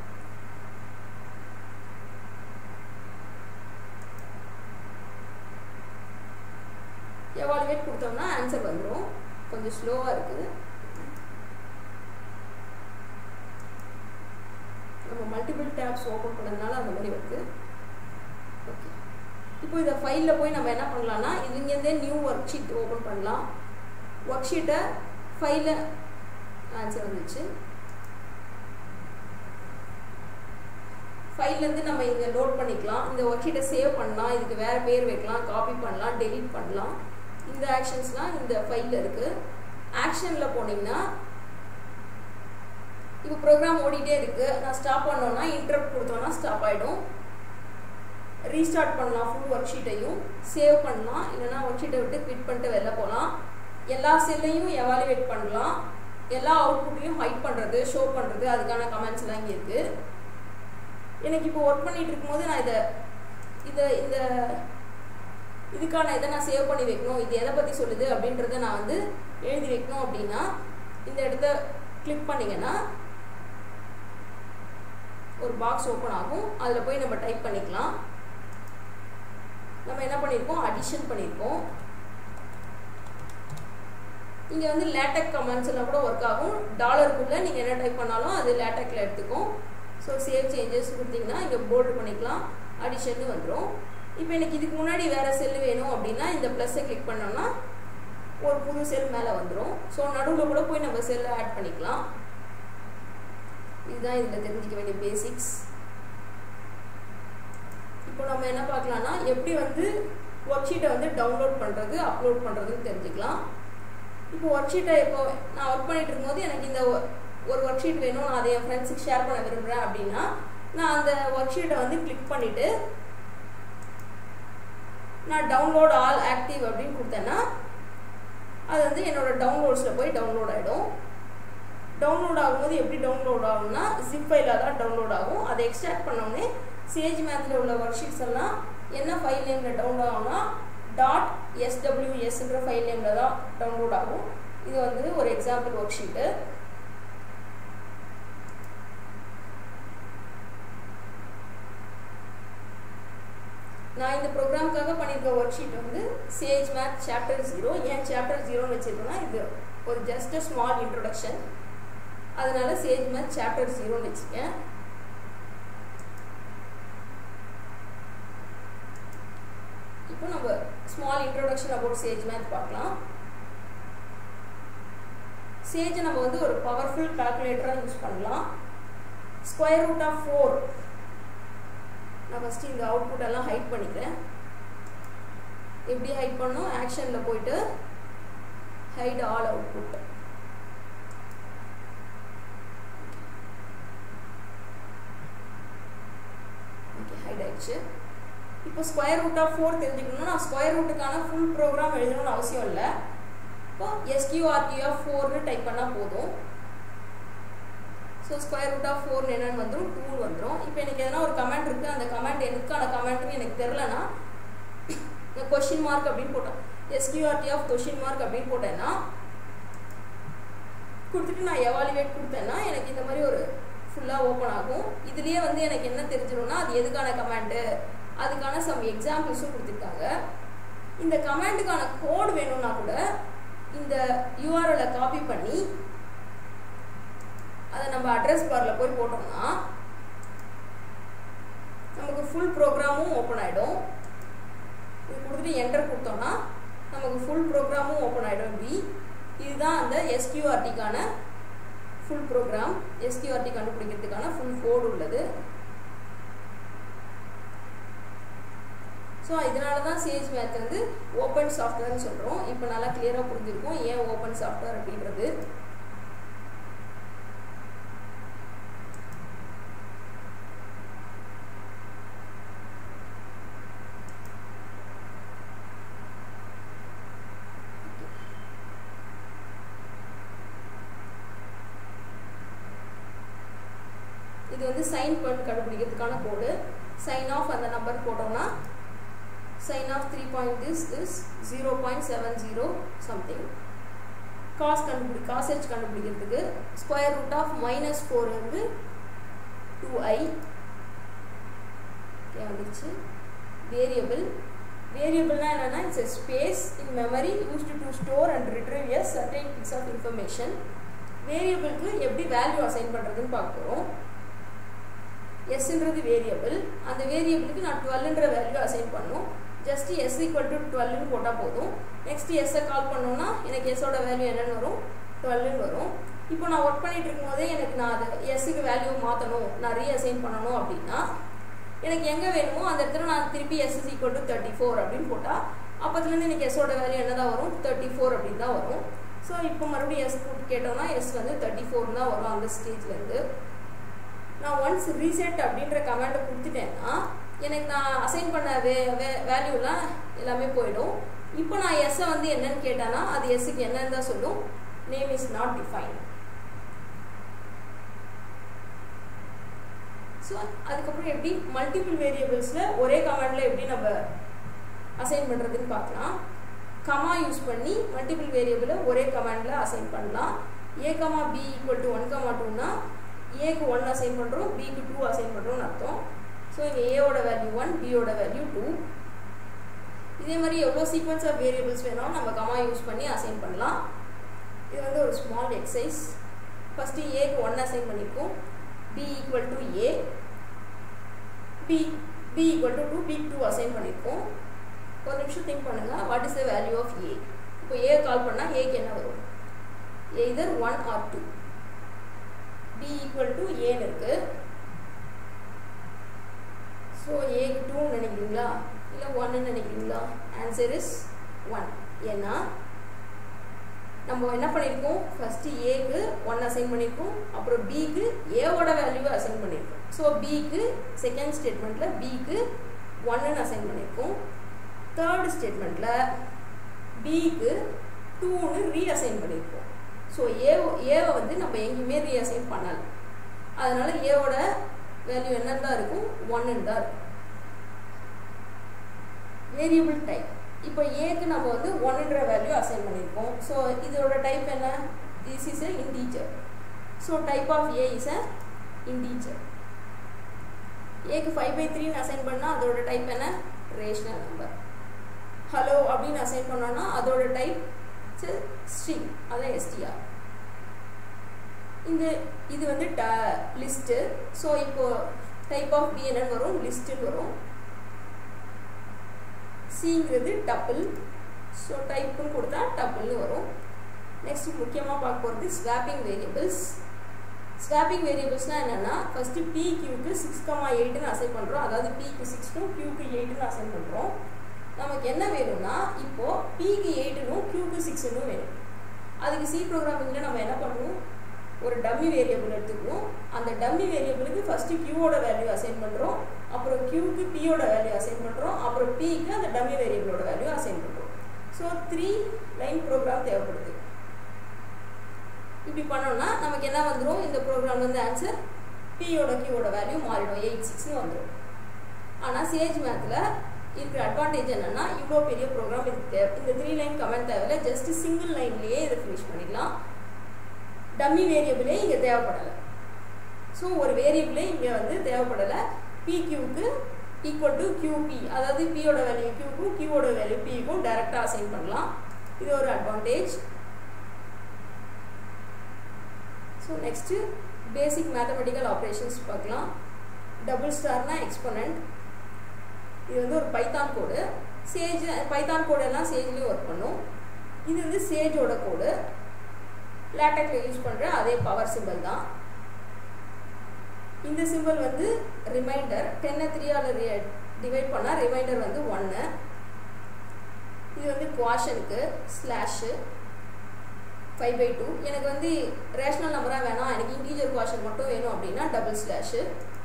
எவாலுவேட் கொடுத்தோம்னா ஆன்சர் வந்துடும் கொஞ்சம் ஸ்லோவாக இருக்குது நம்ம மல்டிபிள் டேப்ஸ் ஓப்பன் பண்ணதுனால அந்த மாதிரி வருது ஓகே இப்போ இதை ஃபைலில் போய் நம்ம என்ன பண்ணலாம்னா இதுங்கேருந்தே நியூ ஒர்க் ஷீட் ஓப்பன் பண்ணலாம் ஒர்க் ஷீட்டை ஃபைலில் ஆன்சர் வந்துச்சு ஃபைல்லேருந்து நம்ம இங்கே லோட் பண்ணிக்கலாம் இந்த ஒர்க் ஷீட்டை சேவ் பண்ணலாம் இதுக்கு வேறு பேர் வைக்கலாம் காப்பி பண்ணலாம் டெலீட் பண்ணலாம் இந்த ஆக்ஷன்ஸ்லாம் இந்த ஃபைலில் இருக்குது ஆக்ஷனில் போனீங்கன்னா இப்போ ப்ரோக்ராம் ஓடிட்டே இருக்குது நான் ஸ்டாப் பண்ணோன்னா இன்டரப்ட் கொடுத்தோன்னா ஸ்டாப் ஆகிடும் ரீஸ்டார்ட் பண்ணலாம் ஃபுல் ஒர்க் ஷீட்டையும் சேவ் பண்ணலாம் இல்லைனா ஒர்க் ஷீட்டை விட்டு குவிட் பண்ணிட்டு வெளில போகலாம் எல்லா செல்லையும் எவாலுவேட் பண்ணலாம் எல்லா அவுட்புட்டையும் ஹைட் பண்ணுறது ஷோ பண்ணுறது அதுக்கான கமெண்ட்ஸ்லாம் இங்கே இருக்குது எனக்கு இப்போ ஒர்க் பண்ணிட்டு இருக்கும்போது நான் இதை இதை இந்த இதுக்கான இதை நான் சேவ் பண்ணி வைக்கணும் இது எதை பற்றி சொல்லுது அப்படின்றத நான் வந்து எழுதி வைக்கணும் அப்படின்னா இந்த இடத்த கிளிக் பண்ணிங்கன்னா ஒரு பாக்ஸ் ஓப்பன் ஆகும் அதில் போய் நம்ம டைப் பண்ணிக்கலாம் நம்ம என்ன பண்ணியிருக்கோம் அடிஷன் பண்ணியிருக்கோம் இங்கே வந்து லேட்டக் கமெண்ட்ஸ் எல்லாம் கூட ஒர்க் ஆகும் டாலருக்குள்ளே நீங்கள் என்ன டைப் பண்ணாலும் அது லேட்டக்கில் எடுத்துக்கும் ஸோ சேவ் சேஞ்சஸ் கொடுத்தீங்கன்னா இங்கே போல்டு பண்ணிக்கலாம் அடிஷன் வந்துடும் இப்போ எனக்கு இதுக்கு முன்னாடி வேறு செல் வேணும் அப்படின்னா இந்த ப்ளஸ்ஸை கிளிக் பண்ணோம்னா ஒரு புது செல் மேலே வந்துடும் ஸோ நடுவில் கூட போய் நம்ம செல்லை ஆட் பண்ணிக்கலாம் இதுதான் இதில் தெரிஞ்சிக்க வேண்டிய பேசிக்ஸ் இப்போ நம்ம என்ன பார்க்கலாம்னா எப்படி வந்து ஒர்க் ஷீட்டை வந்து டவுன்லோட் பண்ணுறது அப்லோட் பண்ணுறதுன்னு தெரிஞ்சுக்கலாம் இப்போ ஒர்க் ஷீட்டை இப்போ நான் ஒர்க் பண்ணிட்டு இருக்கும்போது எனக்கு இந்த ஒரு ஒர்க் ஷீட் வேணும் நான் அதை என் ஃப்ரெண்ட்ஸுக்கு ஷேர் பண்ண விரும்புகிறேன் அப்படின்னா நான் அந்த ஒர்க் ஷீட்டை வந்து கிளிக் பண்ணிவிட்டு நான் டவுன்லோட் ஆல் ஆக்டிவ் அப்படின்னு கொடுத்தேன்னா அது வந்து என்னோடய டவுன்லோட்ஸில் போய் டவுன்லோட் ஆகிடும் டவுன்லோட் ஆகும்போது எப்படி டவுன்லோட் ஆகும்னா ஜிப் ஃபைலாக தான் டவுன்லோட் ஆகும் அதை எக்ஸ்ட்ராக்ட் பண்ணோடனே சேஜ் மேத்தில் உள்ள ஒர்க் ஷீட்ஸ் எல்லாம் என்ன ஃபைல் நேமில் டவுன்லோட் ஆகும்னா டாட் எஸ்டபிள்யூஎஸ்ன்ற ஃபைல் நேமில் தான் டவுன்லோட் ஆகும் இது வந்து ஒரு எக்ஸாம்பிள் ஒர்க் ஷீட்டு நான் இந்த ப்ரோக்ராமுக்காக பண்ணியிருக்க ஒர்க் ஷீட் வந்து சேஜ் மேத் சாப்டர் ஜீரோ ஏன் சாப்டர் ஜீரோன்னு வச்சுருக்கோன்னா இது ஒரு ஜஸ்ட் ஸ்மால் இன்ட்ரொடக்ஷன் அதனால சேஜ் மேத் சாப்டர் ஜீரோன்னு வச்சுருக்கேன் இப்போ நம்ம small introduction about Sage Math பார்க்கலாம் சேஜை நம்ம வந்து ஒரு பவர்ஃபுல் கால்குலேட்டராக யூஸ் பண்ணலாம் ஸ்கொயர் ரூட் ஆஃப் ஃபோர் நான் ஃபஸ்ட்டு இந்த அவுட்புட் எல்லாம் ஹைட் பண்ணிக்கிறேன் எப்படி ஹைட் பண்ணோம் ஆக்ஷனில் போயிட்டு hide all output okay hide ஆயிடுச்சு இப்போ ஸ்கொயர் ரூட் ஆஃப் ஃபோர் தெரிஞ்சுக்கணும்னா நான் ஸ்கொயர் ரூட்டுக்கான ஃபுல் ப்ரோக்ராம் எழுதணும்னு அவசியம் இல்லை இப்போ எஸ்கியூஆர்டி ஆஃப் ஃபோர்னு டைப் பண்ணால் போதும் ஸோ ஸ்கொயர் ரூட் ஆஃப் ஃபோர்னு என்னென்னு வந்துடும் டூன்னு வந்துடும் இப்போ எனக்கு எதனா ஒரு கமெண்ட் இருக்குது அந்த கமெண்ட் எதுக்கான கமெண்ட்னு எனக்கு தெரிலனா இந்த கொஷின் மார்க் அப்படின்னு போட்டேன் எஸ்கியூஆர்டி ஆஃப் கொஷின் மார்க் அப்படின்னு போட்டேன்னா கொடுத்துட்டு நான் எவாலுவேட் கொடுத்தேன்னா எனக்கு இந்த மாதிரி ஒரு ஃபுல்லாக ஓப்பன் ஆகும் இதுலேயே வந்து எனக்கு என்ன தெரிஞ்சிடும்னா அது எதுக்கான கமெண்ட்டு அதுக்கான சம் எக்ஸாம்பிள்ஸும் கொடுத்துருக்காங்க இந்த கமெண்ட்டுக்கான கோட் வேணும்னா கூட இந்த யூஆர்எலை காப்பி பண்ணி அதை நம்ம அட்ரஸ் பாரில் போய் போட்டோம்னா நமக்கு ஃபுல் ப்ரோக்ராமும் ஓப்பன் ஆகிடும் இது கொடுத்துட்டு என்டர் கொடுத்தோம்னா நமக்கு ஃபுல் ப்ரோக்ராமும் ஓப்பன் ஆகிடும் இப்படி இதுதான் அந்த எஸ்கியூஆர்டிக்கான ஃபுல் ப்ரோக்ராம் எஸ்கியூஆர்டி கண்டுபிடிக்கிறதுக்கான ஃபுல் கோடு உள்ளது ஸோ இதனால தான் சேஜ் மேத் வந்து ஓப்பன் சாஃப்ட்வேர்னு சொல்கிறோம் இப்போ நல்லா கிளியராக புரிஞ்சிருக்கும் ஏன் ஓப்பன் சாஃப்ட்வேர் அப்படின்றது இது வந்து சைன் பண்ணி கண்டுபிடிக்கிறதுக்கான கோடு சைன் ஆஃப் அந்த நம்பர் போட்டோம்னா sine of three point this is zero point seven zero something cos கண்டுபிடி காசேஜ் கண்டுபிடிக்கிறதுக்கு square root of minus four வந்து டூ ஐ வந்துருச்சு வேரியபிள் வேரியபிள்னா என்னென்னா it's a space in memory used to store and retrieve a certain piece of information வேரியபிளுக்கு எப்படி வேல்யூ அசைன் பண்ணுறதுன்னு பார்க்க போகிறோம் எஸ்ன்றது வேரியபிள் அந்த வேரியபிளுக்கு நான் டுவெல்ன்ற வேல்யூ அசைன் பண்ணும் ஜஸ்ட் எஸ் ஈக்குவல் டு டுவெல்னு போட்டால் போதும் நெக்ஸ்ட் எஸ்ஸை கால் பண்ணோன்னா எனக்கு எஸ்ஸோட வேல்யூ என்னென்னு வரும் டுவெல்னு வரும் இப்போ நான் ஒர்க் பண்ணிட்டு இருக்கும்போதே எனக்கு நான் அது எஸ்ஸுக்கு வேல்யூ மாற்றணும் நான் ரீஅசைன் பண்ணணும் அப்படின்னா எனக்கு எங்கே வேணுமோ அந்த இடத்துல நான் திருப்பி S is equal to thirty four அப்படின்னு போட்டால் அப்போதுலேருந்து எனக்கு எஸ்ஸோட வேல்யூ என்ன தான் வரும் தேர்ட்டி ஃபோர் அப்படின்னு தான் வரும் ஸோ இப்போ மறுபடியும் எஸ் போட்டு கேட்டோம்னா எஸ் வந்து தேர்ட்டி ஃபோர் தான் வரும் அந்த ஸ்டேஜ்லேருந்து நான் ஒன்ஸ் ரீசெட் அப்படின்ற கமெண்ட்டை கொடுத்துட்டேன்னா எனக்கு நான் அசைன் பண்ண வே வே வேல்யூலாம் எல்லாமே போயிடும் இப்போ நான் எஸ்ஸை வந்து என்னன்னு கேட்டேன்னா அது எஸ்ஸுக்கு என்னன்னு தான் சொல்லும் name is not define so அதுக்கப்புறம் எப்படி மல்டிபிள் வேரியபிள்ஸில் ஒரே கமெண்டில் எப்படி நம்ம அசைன் பண்ணுறதுன்னு பார்க்கலாம் கமா யூஸ் பண்ணி மல்டிபிள் வேரியபிளை ஒரே கமாண்டில் அசைன் பண்ணலாம் A comma B equal to one comma டூனா ஏக்கு ஒன் அசைன் பண்ணுறோம் பிக்கு டூ அசைன் பண்ணுறோம்னு அர்த்தம் ஸோ இங்கே ஏவோட வேல்யூ ஒன் பியோட வேல்யூ டூ இதே மாதிரி எவ்வளோ சீக்வன்ஸ் ஆஃப் வேரியபிள்ஸ் வேணும் நம்ம கமா யூஸ் பண்ணி அசைன் பண்ணலாம் இது வந்து ஒரு ஸ்மால் எக்ஸசைஸ் ஃபஸ்ட்டு ஏக்கு ஒன் அசைன் பண்ணிக்கும் B equal to A B B equal to two B two assign பண்ணியிருக்கோம் ஒரு நிமிஷம் திங்க் பண்ணுங்கள் what is the value of A இப்போ ஏ கால் பண்ணால் ஏக்கு என்ன வரும் either one or two B equal to ஏன்னு இருக்குது ஸோ ஏக்கு டூன்னு நினைக்கிறீங்களா இல்லை ஒன்னு நினைக்கிறீங்களா ஆன்சர் இஸ் ஒன் ஏன்னா நம்ம என்ன பண்ணியிருக்கோம் ஃபஸ்ட்டு ஏக்கு ஒன் அசைன் பண்ணியிருக்கோம் அப்புறம் பிக்கு ஏவோட வேல்யூவை அசைன் பண்ணியிருக்கோம் ஸோ பிக்கு செகண்ட் ஸ்டேட்மெண்ட்டில் பிக்கு ஒன்னுன்னு அசைன் பண்ணியிருக்கோம் தேர்ட் ஸ்டேட்மெண்ட்டில் பிக்கு டூன்னு ரீஅசைன் பண்ணியிருக்கோம் ஸோ ஏ ஏவை வந்து நம்ம எங்கேயுமே ரீஅசைன் பண்ணலை அதனால் ஏவோட வேல்யூ என்னன்னு தான் இருக்கும் ஒன்னு தான் இருக்கும் வேரியபிள் டைப் இப்போ ஏக்கு நம்ம வந்து ஒன்னுன்ற வேல்யூ அசைன் பண்ணியிருக்கோம் ஸோ இதோட டைப் என்ன this is a integer so type of A is a integer ஏக்கு ஃபைவ் பை த்ரீன்னு அசைன் பண்ணால் அதோட டைப் என்ன ரேஷனல் நம்பர் ஹலோ அப்படின்னு அசைன் பண்ணோன்னா அதோட டைப் ஸ்ட்ரிங் அதான் எஸ்டிஆர் இந்த இது வந்து ட லிஸ்ட்டு ஸோ இப்போது டைப் ஆஃப் பி என்னன்னு வரும் லிஸ்ட்டுன்னு வரும் சிங்கிறது டப்பிள் ஸோ டைப்புன்னு கொடுத்தா டப்பிள்னு வரும் நெக்ஸ்ட் முக்கியமாக பார்க்க போகிறது ஸ்வாப்பிங் வேரியபிள்ஸ் ஸ்வாப்பிங் வேரியபிள்ஸ்னால் என்னென்னா ஃபஸ்ட்டு பி கியூக்கு சிக்ஸ் கமா எயிட்டுன்னு அசைன் பண்ணுறோம் அதாவது பிக்கு சிக்ஸ்னும் கியூக்கு எயிட்டுன்னு அசைன் பண்ணுறோம் நமக்கு என்ன வேணும்னா இப்போது பிக்கு எயிட்டுனும் கியூக்கு சிக்ஸ்னும் வேணும் அதுக்கு சி ப்ரோக்ராமிங்கில் நம்ம என்ன பண்ணுவோம் ஒரு டம்மி வேரியபிள் எடுத்துக்குவோம் அந்த டம்மி வேரியபிளுக்கு ஃபஸ்ட்டு கியூவோட வேல்யூ அசைன் பண்ணுறோம் அப்புறம் கியூக்கு பியோட வேல்யூ அசைன் பண்ணுறோம் அப்புறம் பிக்கு அந்த டம்மி வேரியபிளோட வேல்யூ அசைன் பண்ணுறோம் ஸோ த்ரீ லைன் ப்ரோக்ராம் தேவைப்படுது இப்படி பண்ணோம்னா நமக்கு என்ன வந்துடும் இந்த ப்ரோக்ராம் வந்து ஆன்சர் பியோட கியூவோட வேல்யூ மாறிடும் எயிட் சிக்ஸ்னு வந்துடும் ஆனால் சேஜ் மேத்தில் இருக்கிற அட்வான்டேஜ் என்னென்னா இவ்வளோ பெரிய ப்ரோக்ராம் இதுக்கு தேவை இந்த த்ரீ லைன் கமெண்ட் தேவையில்ல ஜஸ்ட் சிங்கிள் லைன்லேயே இதை ஃபினிஷ் பண்ணிக்கலாம் டம்மி வேரியபிளே இங்கே தேவைப்படலை ஸோ ஒரு வேரியபிளே இங்கே வந்து தேவைப்படலை பிக்யூக்கு ஈக்குவல் டு கியூபி அதாவது பியோட வேல்யூ கியூக்கும் கியூவோட வேல்யூ பிக்கும் டைரெக்டாக அசைன் பண்ணலாம் இது ஒரு advantage so next basic mathematical operations பார்க்கலாம் டபுள் ஸ்டார்னா எக்ஸ்பொனண்ட் இது வந்து ஒரு பைத்தான் கோடு சேஜ் பைத்தான் கோடெல்லாம் சேஜ்லேயும் ஒர்க் பண்ணும் இது வந்து சேஜோட கோடு லேட்டக்கில் யூஸ் பண்ணுற அதே பவர் சிம்பிள் தான் இந்த சிம்பிள் வந்து ரிமைண்டர் டென்னை த்ரீயால் டிவைட் பண்ணால் ரிமைண்டர் வந்து ஒன்று இது வந்து குவாஷனுக்கு ஸ்லாஷு ஃபைவ் பை டூ எனக்கு வந்து ரேஷனல் நம்பராக வேணாம் எனக்கு இன்டீஜர் குவாஷன் மட்டும் வேணும் அப்படின்னா டபுள் ஸ்லாஷு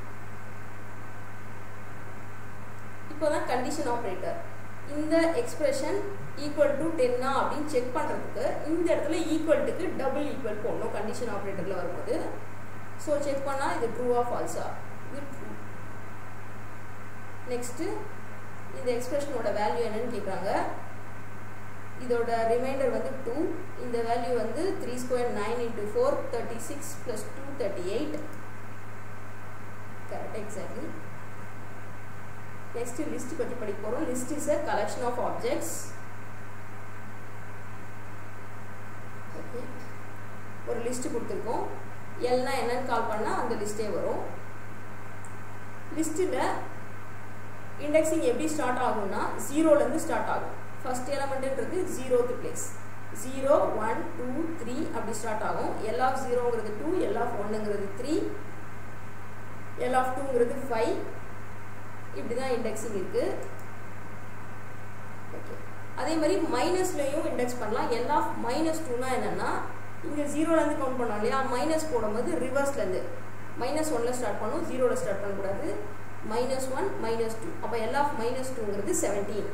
இப்போ தான் கண்டிஷன் ஆப்ரேட்டர் இந்த எக்ஸ்பிரஷன் ஈக்குவல் டு டென்னா அப்படின்னு செக் பண்ணுறதுக்கு இந்த இடத்துல ஈக்குவல்ட்டுக்கு டபுள் ஈக்குவல் போடணும் கண்டிஷன் ஆப்ரேட்டரில் வரும்போது ஸோ செக் பண்ணால் இது ட்ரூவா ஃபால்ஸா இது ட்ரூ நெக்ஸ்ட்டு இந்த எக்ஸ்பிரஷனோட வேல்யூ என்னன்னு கேட்குறாங்க இதோட ரிமைண்டர் வந்து டூ இந்த வேல்யூ வந்து three square nine into four thirty six plus two thirty eight correct exactly next list பற்றி படிக்க போகிறோம் list is a collection of objects okay ஒரு லிஸ்ட் கொடுத்துருக்கோம் எல்னா என்னன்னு கால் பண்ணால் அந்த லிஸ்ட்டே வரும் லிஸ்ட்டில் இண்டெக்ஸிங் எப்படி ஸ்டார்ட் ஆகும்னா ஜீரோலேருந்து ஸ்டார்ட் ஆகும் ஃபஸ்ட் எலமெண்ட்டுன்றது ஜீரோத்து place zero one two three அப்படி ஸ்டார்ட் ஆகும் எல் ஆஃப் ஜீரோங்கிறது டூ எல் ஆஃப் ஒன்னுங்கிறது த்ரீ எல் ஆஃப் டூங்கிறது ஃபைவ் இப்படி தான் இண்டெக்ஸிங் இருக்குது ஓகே அதே மாதிரி மைனஸ்லையும் இண்டெக்ஸ் பண்ணலாம் எல் ஆஃப் மைனஸ் டூனா என்னென்னா இங்கே ஜீரோலேருந்து கவுண்ட் பண்ணோம் இல்லையா மைனஸ் போடும்போது ரிவர்ஸ்லேருந்து மைனஸ் ஒனில் ஸ்டார்ட் பண்ணும் ஜீரோவில் ஸ்டார்ட் பண்ணக்கூடாது மைனஸ் ஒன் மைனஸ் டூ அப்போ எல் ஆஃப் மைனஸ் டூங்கிறது செவன்டீன்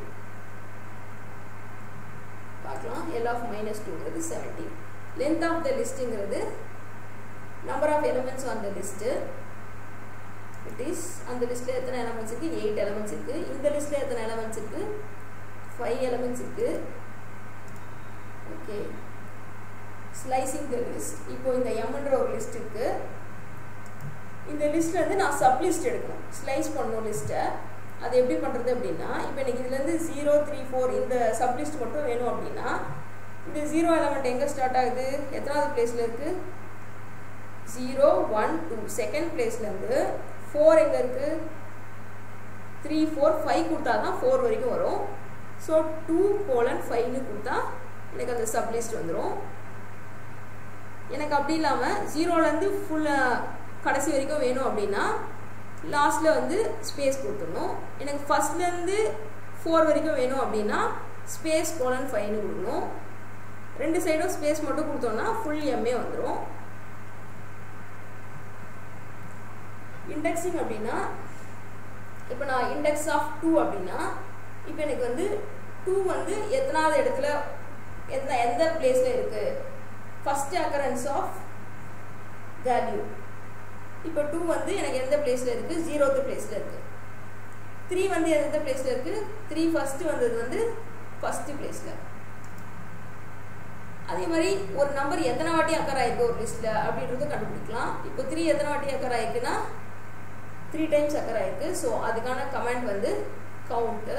பார்க்கலாம் எல் ஆஃப் மைனஸ் டூங்கிறது செவன்டீன் லென்த் ஆஃப் த லிஸ்ட்டுங்கிறது number of elements on the list it is அந்த லிஸ்ட்டில் எத்தனை எலமெண்ட்ஸ் இருக்குது எயிட் எலமெண்ட்ஸ் இருக்குது இந்த லிஸ்ட்டில் எத்தனை எலமெண்ட்ஸ் இருக்குது ஃபைவ் எலமெண்ட்ஸ் இருக்குது ஓகே ஸ்லைசிங் த லிஸ்ட் இப்போ இந்த எம்ன்ற ஒரு லிஸ்ட் இருக்கு இந்த லிஸ்ட்ல இருந்து நான் சப் லிஸ்ட் எடுக்கணும் ஸ்லைஸ் பண்ணணும் லிஸ்ட்டை அது எப்படி பண்ணுறது அப்படின்னா இப்போ எனக்கு இதுலேருந்து ஜீரோ த்ரீ ஃபோர் இந்த சப் லிஸ்ட் மட்டும் வேணும் அப்படின்னா இந்த ஜீரோ எலமெண்ட் எங்கே ஸ்டார்ட் ஆகுது எத்தனாவது பிளேஸில் இருக்குது ஜீரோ ஒன் டூ செகண்ட் பிளேஸ்லேருந்து ஃபோர் எங்கே இருக்குது த்ரீ ஃபோர் ஃபைவ் கொடுத்தா தான் ஃபோர் வரைக்கும் வரும் ஸோ டூ கோலன் ஃபைவ்னு கொடுத்தா எனக்கு அந்த சப் லிஸ்ட் வந்துடும் எனக்கு அப்படி இல்லாமல் ஜீரோலேருந்து ஃபுல்லாக கடைசி வரைக்கும் வேணும் அப்படின்னா லாஸ்ட்டில் வந்து ஸ்பேஸ் கொடுத்துடணும் எனக்கு ஃபஸ்ட்லேருந்து ஃபோர் வரைக்கும் வேணும் அப்படின்னா ஸ்பேஸ் கோலன் ஃபைவ்னு கொடுக்கணும் ரெண்டு சைடும் ஸ்பேஸ் மட்டும் கொடுத்தோம்னா ஃபுல் எம்ஏ வந்துடும் இண்டெக்ஸிங் அப்படின்னா இப்போ நான் இண்டெக்ஸ் ஆஃப் டூ அப்படின்னா இப்போ எனக்கு வந்து டூ வந்து எத்தனாவது இடத்துல எந்த எந்த பிளேஸில் இருக்குது ஃபஸ்ட் அக்கரன்ஸ் ஆஃப் வேல்யூ இப்போ டூ வந்து எனக்கு எந்த பிளேஸில் இருக்குது ஜீரோத்து பிளேஸில் இருக்குது த்ரீ வந்து எந்த பிளேஸில் இருக்குது த்ரீ ஃபஸ்ட்டு வந்தது வந்து ஃபஸ்ட்டு பிளேஸில் அதே மாதிரி ஒரு நம்பர் எத்தனை வாட்டி அக்கர் ஆயிருக்கு ஒரு லிஸ்ட்டில் அப்படின்றத கண்டுபிடிக்கலாம் இப்போ த்ரீ எத்தனை வாட்டி அக்கர் ஆயிருக்குன்னா த்ரீ டைம்ஸ் அக்கர் ஆயிருக்கு ஸோ அதுக்கான கமெண்ட் வந்து கவுண்ட்டு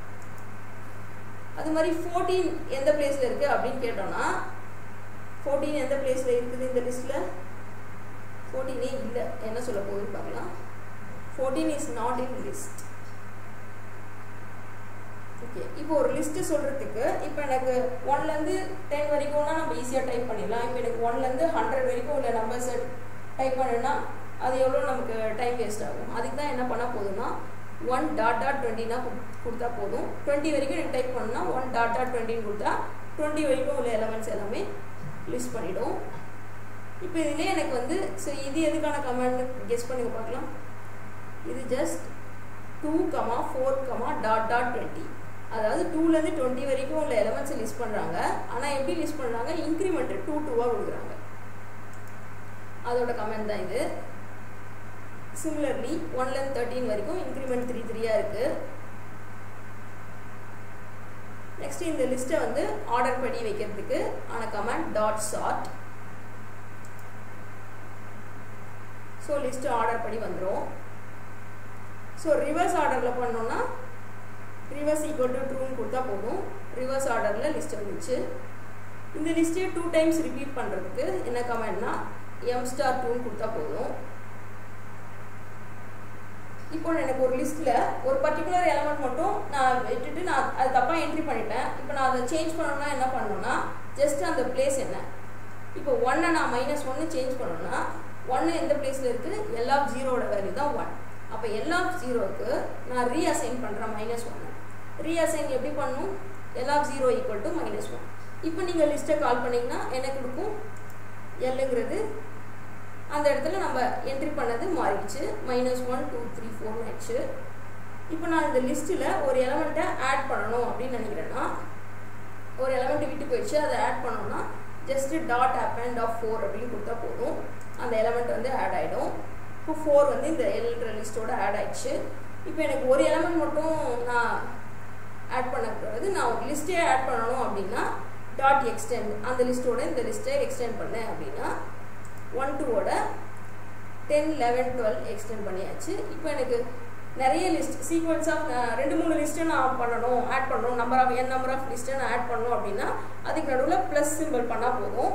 அது மாதிரி ஃபோர்டீன் எந்த பிளேஸில் இருக்குது அப்படின்னு கேட்டோம்னா ஃபோர்டீன் எந்த பிளேஸில் இருக்குது இந்த லிஸ்ட்டில் ஃபோர்டீனே இல்லை என்ன சொல்ல போகுதுன்னு பார்க்கலாம் fourteen is not in list okay இப்போ ஒரு லிஸ்ட்டு சொல்கிறதுக்கு இப்போ எனக்கு ஒன்லேருந்து டென் வரைக்கும்னா நம்ம ஈஸியாக டைப் பண்ணிடலாம் இப்போ எனக்கு ஒன்லேருந்து ஹண்ட்ரட் வரைக்கும் உள்ள நம்பர்ஸை டைப் பண்ணுன்னா அது எவ்வளோ நமக்கு டைம் வேஸ்ட் ஆகும் அதுக்கு தான் என்ன பண்ணால் போதும்னா ஒன் டாட் டாட் டுவெண்ட்டினா கொடுத்தா போதும் டுவெண்ட்டி வரைக்கும் எனக்கு டைப் பண்ணா ஒன் டாட் டாட் டுவெண்ட்டின்னு கொடுத்தா டுவெண்ட்டி வரைக்கும் உள்ள எலமெண்ட்ஸ் எல்லாமே லிஸ்ட் பண்ணிவிடும் இப்போ இதுலேயே எனக்கு வந்து சரி இது எதுக்கான கமெண்ட் கெஸ் பண்ணுங்க பார்க்கலாம் இது just two comma four comma dot dot twenty அதாவது டூலேருந்து டுவெண்ட்டி வரைக்கும் உள்ள எலமெண்ட்ஸை லிஸ்ட் பண்ணுறாங்க ஆனால் எப்படி லிஸ்ட் பண்ணுறாங்க இன்க்ரிமெண்ட்டு டூ டூவாக கொடுக்குறாங்க அதோட கமெண்ட் தான் இது சிமிலர்லி ஒன்லேருந்து தேர்ட்டின் வரைக்கும் இன்க்ரிமெண்ட் த்ரீ த்ரீயாக இருக்குது நெக்ஸ்ட் இந்த லிஸ்ட்டை வந்து ஆர்டர் பண்ணி வைக்கிறதுக்கு ஆன comment dot sort so list order பண்ணி வந்துடும் ஸோ ரிவர்ஸ் ஆர்டரில் பண்ணோன்னா ரிவர்ஸ் ஈக்குவல் டு ட்ரூன்னு கொடுத்தா போதும் ரிவர்ஸ் ஆர்டரில் லிஸ்ட் வந்துச்சு இந்த லிஸ்ட்டே டூ டைம்ஸ் ரிப்பீட் பண்ணுறதுக்கு என்ன கமெண்ட்னா எம் ஸ்டார் டூன்னு கொடுத்தா போதும் இப்போ எனக்கு ஒரு லிஸ்ட்டில் ஒரு பர்டிகுலர் எலமெண்ட் மட்டும் நான் விட்டுட்டு நான் அது தப்பாக என்ட்ரி பண்ணிட்டேன் இப்போ நான் அதை சேஞ்ச் பண்ணணும்னா என்ன பண்ணணும்னா ஜஸ்ட் அந்த பிளேஸ் என்ன இப்போ ஒன்னை நான் மைனஸ் ஒன்று சேஞ்ச் பண்ணணும்னா ஒன்று எந்த பிளேஸில் இருக்குது எல்லா ஜீரோட வேல்யூ தான் ஒன் அப்போ எல்லா ஜீரோவுக்கு நான் ரீஅசைன் பண்ணுறேன் மைனஸ் ஒன்று ரீஅசைன் எப்படி பண்ணும் எல்லா zero equal to minus one இப்போ நீங்கள் லிஸ்ட்டை கால் பண்ணிங்கன்னா என்ன கொடுக்கும் எல்லுங்கிறது அந்த இடத்துல நம்ம என்ட்ரி பண்ணது மாறிடுச்சு minus one two three four ஆயிடுச்சு இப்போ நான் இந்த லிஸ்ட்டில் ஒரு எலமெண்ட்டை ஆட் பண்ணணும் அப்படின்னு நினைக்கிறேன்னா ஒரு எலமெண்ட் விட்டு போயிடுச்சு அதை ஆட் பண்ணோம்னா just dot append of four அப்படின்னு கொடுத்தா போதும் அந்த எலமெண்ட் வந்து ஆட் ஆகிடும் இப்போ ஃபோர் வந்து இந்த எல்ற லிஸ்ட்டோட ஆட் ஆயிடுச்சு இப்போ எனக்கு ஒரு எலமெண்ட் மட்டும் நான் ஆட் பண்ணக்கூடாது நான் ஒரு லிஸ்ட்டே ஆட் பண்ணணும் அப்படின்னா டாட் எக்ஸ்டெண்ட் அந்த லிஸ்ட்டோட இந்த லிஸ்ட்டை எக்ஸ்டெண்ட் பண்ணேன் அப்படின்னா ஒன் டூவோட டென் லெவன் டுவெல் எக்ஸ்டெண்ட் பண்ணியாச்சு இப்போ எனக்கு நிறைய லிஸ்ட் சீக்வன்ஸ் ஆஃப் ரெண்டு மூணு லிஸ்ட்டை நான் பண்ணணும் ஆட் பண்ணணும் number of N number of லிஸ்ட்டை நான் ஆட் பண்ணணும் அப்படின்னா அதுக்கு நடுவில் ப்ளஸ் சிம்பிள் பண்ணால் போதும்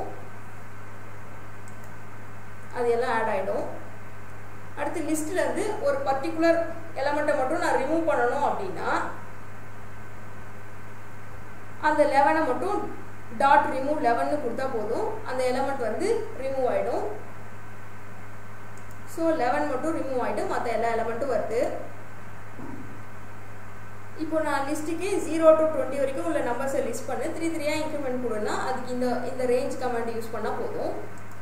அது எல்லாம் ஆட் ஆகிடும் அடுத்து லிஸ்ட்டில் இருந்து ஒரு பர்டிகுலர் எலமெண்ட்டை மட்டும் நான் ரிமூவ் பண்ணணும் அப்படின்னா அந்த லெவனை மட்டும் டாட் ரிமூவ் லெவன்னு கொடுத்தா போதும் அந்த எலமெண்ட் வந்து ரிமூவ் ஆகிடும் ஸோ லெவன் மட்டும் ரிமூவ் ஆகிட்டு மற்ற எல்லா எலமெண்ட்டும் வருது இப்போ நான் லிஸ்ட்டுக்கு ஜீரோ டு டுவெண்ட்டி வரைக்கும் உள்ள நம்பர்ஸை லிஸ்ட் பண்ணு த்ரீ த்ரீயாக இன்க்ரிமெண்ட் கொடுனா அதுக்கு இந்த இந்த ரேஞ்ச் கமெண்ட் யூஸ் பண்ணால் போதும்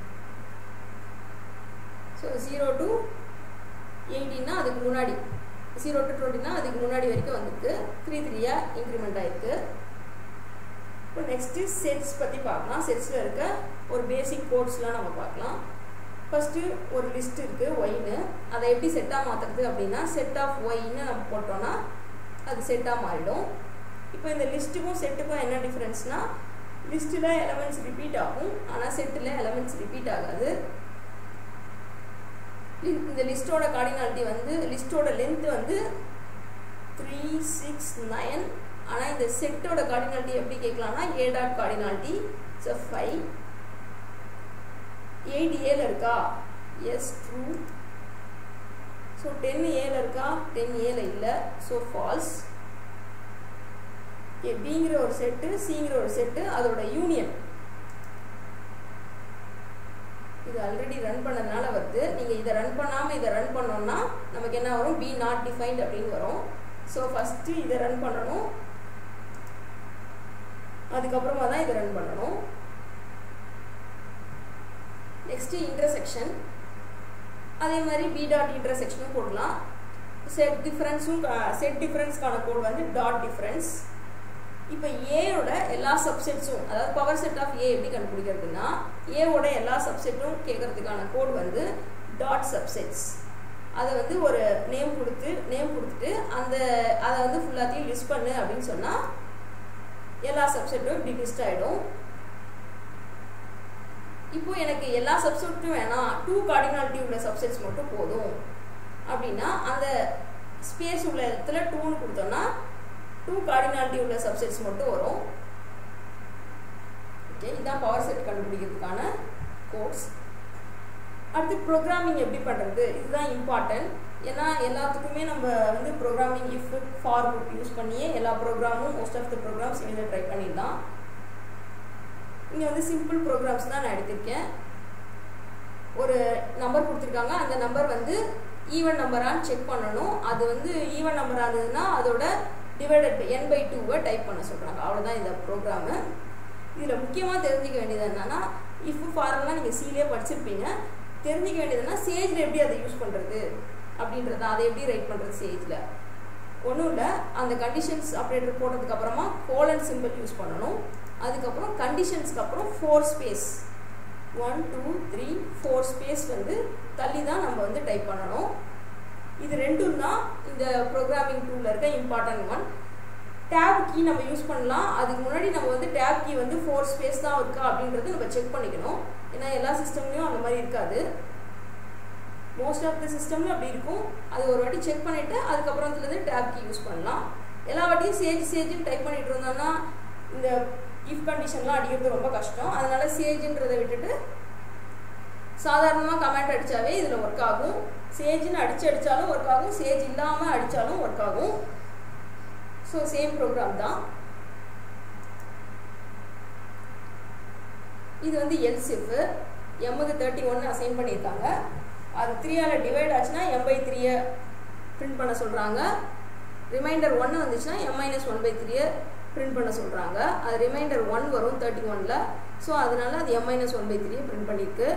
ஸோ ஜீரோ டு எயிட்டின்னா அதுக்கு முன்னாடி ஜீரோ டு டுவெண்ட்டினா அதுக்கு முன்னாடி வரைக்கும் வந்துருக்கு த்ரீ த்ரீயாக இன்க்ரிமெண்ட் ஆகிருக்கு இப்போ நெக்ஸ்ட்டு செட்ஸ் பற்றி பார்க்கலாம் செட்ஸில் இருக்க ஒரு பேசிக் கோட்ஸ்லாம் நம்ம பார்க்கலாம் ஃபஸ்ட்டு ஒரு லிஸ்ட் இருக்குது ஒய்னு அதை எப்படி செட்டாக மாற்றுறது அப்படின்னா செட் ஆஃப் ஒய்ன்னு நம்ம போட்டோன்னா அது செட்டாக மாறிடும் இப்போ இந்த லிஸ்ட்டுக்கும் செட்டுக்கும் என்ன டிஃப்ரென்ஸ்னால் லிஸ்ட்டில் எலமெண்ட்ஸ் ரிப்பீட் ஆகும் ஆனால் செட்டில் எலமெண்ட்ஸ் ரிப்பீட் ஆகாது இந்த லிஸ்ட்டோட கார்டினாலிட்டி வந்து லிஸ்ட்டோட லென்த் வந்து த்ரீ சிக்ஸ் நைன் ஆனால் இந்த செட்டோட கார்டினாலிட்டி எப்படி கேட்கலாம்னா A dot cardinality so five eight ஏல இருக்கா எஸ் ட்ரூ ஸோ டென் ஏல இருக்கா டென் ஏல இல்லை ஸோ ஃபால்ஸ் ஏ பிங்கிற ஒரு செட்டு சிங்கிற ஒரு செட்டு அதோட யூனியன் இது ஆல்ரெடி ரன் பண்ணதுனால வருது நீங்கள் இதை ரன் பண்ணாமல் இதை ரன் பண்ணோம்னா நமக்கு என்ன வரும் பி நாட் டிஃபைன்ட் அப்படின்னு வரும் ஸோ ஃபஸ்ட்டு இதை ரன் பண்ணணும் அதுக்கப்புறமா தான் இதை ரன் பண்ணணும் நெக்ஸ்ட்டு இன்டர்செக்ஷன் அதே மாதிரி பி டாட் இன்டர்செக்ஷனும் போடலாம் செட் டிஃப்ரென்ஸும் செட் டிஃப்ரென்ஸ்க்கான கோட் வந்து டாட் டிஃப்ரென்ஸ் இப்போ ஏயோட எல்லா சப்செட்ஸும் அதாவது பவர் செட் ஆஃப் ஏ எப்படி கண்டுபிடிக்கிறதுனா ஏவோட எல்லா சப்செட்டும் கேட்கறதுக்கான கோட் வந்து டாட் சப்செட்ஸ் அதை வந்து ஒரு நேம் கொடுத்து நேம் கொடுத்துட்டு அந்த அதை வந்து ஃபுல்லாத்தையும் லிஸ்ட் பண்ணு அப்படின்னு சொன்னால் எல்லா சப்செட்டும் இப்படி லிஸ்ட் ஆகிடும் இப்போ எனக்கு எல்லா சப்செட்டும் வேணாம் டூ கார்டினாலிட்டி உள்ள சப்செட்ஸ் மட்டும் போதும் அப்படின்னா அந்த ஸ்பேஸ் உள்ள இடத்துல டூன்னு கொடுத்தோம்னா டூ கார்டினாலிட்டி உள்ள சப்செட்ஸ் மட்டும் வரும் ஓகே இதுதான் பவர் செட் கண்டுபிடிக்கிறதுக்கான கோர்ஸ் அடுத்து ப்ரோக்ராமிங் எப்படி பண்ணுறது இதுதான் இம்பார்ட்டன்ட் ஏன்னா எல்லாத்துக்குமே நம்ம வந்து ப்ரோக்ராமிங் இஃப் ஃபார் புக் யூஸ் பண்ணியே எல்லா ப்ரோக்ராமும் மோஸ்ட் ஆஃப் த ப்ரோக்ராம்ஸ் எழுத ட்ரை பண்ணிடலாம் இங்கே வந்து சிம்பிள் ப்ரோக்ராம்ஸ் தான் நான் எடுத்திருக்கேன் ஒரு நம்பர் கொடுத்துருக்காங்க அந்த நம்பர் வந்து ஈவன் நம்பரான்னு செக் பண்ணணும் அது வந்து ஈவன் நம்பராக இருந்ததுன்னா அதோட டிவைடட் பை என் பை டூவை டைப் பண்ண சொல்கிறாங்க அவ்வளோதான் இந்த ப்ரோக்ராமு இதில் முக்கியமாக தெரிஞ்சிக்க வேண்டியது என்னன்னா இஃப் ஃபார்ம்லாம் நீங்கள் சீலே படிச்சிருப்பீங்க தெரிஞ்சிக்க வேண்டியதுன்னா சேஜில் எப்படி அதை யூஸ் பண்ணுறது அப்படின்றத அதை எப்படி ரைட் பண்ணுறது சேஜில் ஒன்றும் இல்லை அந்த கண்டிஷன்ஸ் ஆப்ரேட்டர் போட்டதுக்கு அப்புறமா கோலன் சிம்பிள் யூஸ் பண்ணணும் அதுக்கப்புறம் கண்டிஷன்ஸ்க்கு அப்புறம் four space one two three four space வந்து தள்ளி தான் நம்ம வந்து டைப் பண்ணணும் இது ரெண்டும் தான் இந்த ப்ரோக்ராமிங் டூலில் இருக்க இம்பார்ட்டன்ட் ஒன் டேப் கீ நம்ம யூஸ் பண்ணலாம் அதுக்கு முன்னாடி நம்ம வந்து டேப் கீ வந்து ஃபோர் ஸ்பேஸ் தான் இருக்கா அப்படின்றது நம்ம செக் பண்ணிக்கணும் ஏன்னா எல்லா சிஸ்டம்லேயும் அந்த மாதிரி இருக்காது மோஸ்ட் ஆஃப் த சிஸ்டம்ல அப்படி இருக்கும் அது ஒரு வாட்டி செக் பண்ணிவிட்டு அதுக்கப்புறத்துலேருந்து டேப் கீ யூஸ் பண்ணலாம் எல்லா வாட்டியும் சேஜ் சேஜ்னு டைப் பண்ணிட்டு இருந்தோம்னா இந்த இஃப் கண்டிஷன்லாம் அடிக்கிறது ரொம்ப கஷ்டம் அதனால சேஜ்ன்றதை விட்டுட்டு சாதாரணமாக கமெண்ட் அடித்தாவே இதில் ஒர்க் ஆகும் சேஜ்னு அடித்து அடித்தாலும் ஒர்க் ஆகும் சேஜ் இல்லாமல் அடித்தாலும் ஒர்க் ஆகும் ஸோ சேம் ப்ரோக்ராம் தான் இது வந்து எல்சிஃப் எம்முக்கு தேர்ட்டி ஒன்று அசைன் பண்ணியிருக்காங்க அது த்ரீயால் டிவைட் ஆச்சுன்னா எம் பை த்ரீயை பிரிண்ட் பண்ண சொல்கிறாங்க ரிமைண்டர் ஒன்று வந்துச்சுன்னா எம் மைனஸ் ஒன் பை த்ரீயை பிரிண்ட் பண்ண சொல்கிறாங்க அது ரிமைண்டர் ஒன் வரும் தேர்ட்டி ஒனில் ஸோ அதனால அது எம் மைனஸ் ஒன் பை த்ரீயை பிரிண்ட் பண்ணியிருக்கு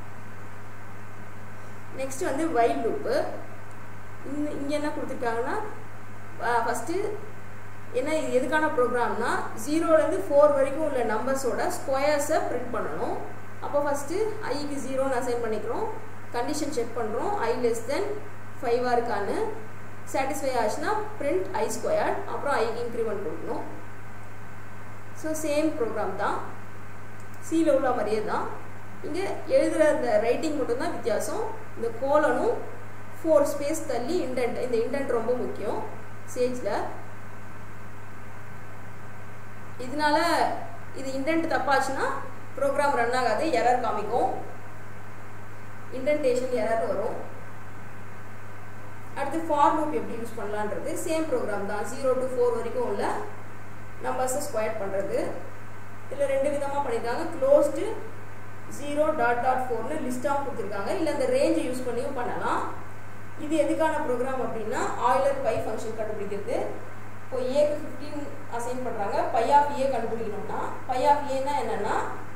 நெக்ஸ்ட் வந்து வைல் லூப்பு இங்கே என்ன கொடுத்துருக்காங்கன்னா ஃபஸ்ட்டு என்ன இது எதுக்கான ப்ரோக்ராம்னா ஜீரோலேருந்து ஃபோர் வரைக்கும் உள்ள நம்பர்ஸோட ஸ்கொயர்ஸை பிரிண்ட் பண்ணணும் அப்போ ஃபஸ்ட்டு ஐக்கு ஜீரோன்னு அசைன் பண்ணிக்கிறோம் கண்டிஷன் செக் பண்ணுறோம் ஐ லெஸ் தென் ஃபைவாக இருக்கான்னு சாட்டிஸ்ஃபை ஆச்சுன்னா பிரிண்ட் ஐ ஸ்கொயர் அப்புறம் ஐக்கு இன்க்ரிமெண்ட் கொடுக்கணும் ஸோ சேம் ப்ரோக்ராம் தான் சியில் உள்ள மாதிரியே தான் இங்கே எழுதுகிற அந்த ரைட்டிங் மட்டும்தான் வித்தியாசம் இந்த கோலனும் ஃபோர் ஸ்பேஸ் தள்ளி இண்டென்ட் இந்த இண்டென்ட் ரொம்ப முக்கியம் சேஜில் இதனால இது இண்டென்ட் தப்பாச்சுன்னா ப்ரோக்ராம் ரன் ஆகாது எரர் காமிக்கும் இண்டென்டேஷன் எரர் வரும் அடுத்து ஃபார் லூப் எப்படி யூஸ் பண்ணலான்றது சேம் ப்ரோக்ராம் தான் ஜீரோ டு ஃபோர் வரைக்கும் உள்ள நம்பர்ஸை ஸ்கொயர் பண்ணுறது இதில் ரெண்டு விதமாக பண்ணியிருக்காங்க க்ளோஸ்டு ஜீரோ டாட் டாட் ஃபோர்னு லிஸ்ட்டாக கொடுத்துருக்காங்க இல்லை அந்த ரேஞ்சை யூஸ் பண்ணியும் பண்ணலாம் இது எதுக்கான ப்ரோக்ராம் அப்படின்னா ஆயிலர் பை ஃபங்க்ஷன் கண்டுபிடிக்கிறது இப்போ ஏக்கு ஃபிஃப்டீன் அசைன் பண்ணுறாங்க பை ஆஃப் ஏ கண்டுபிடிக்கணும்னா பை ஆஃப் ஏன்னா என்னென்னா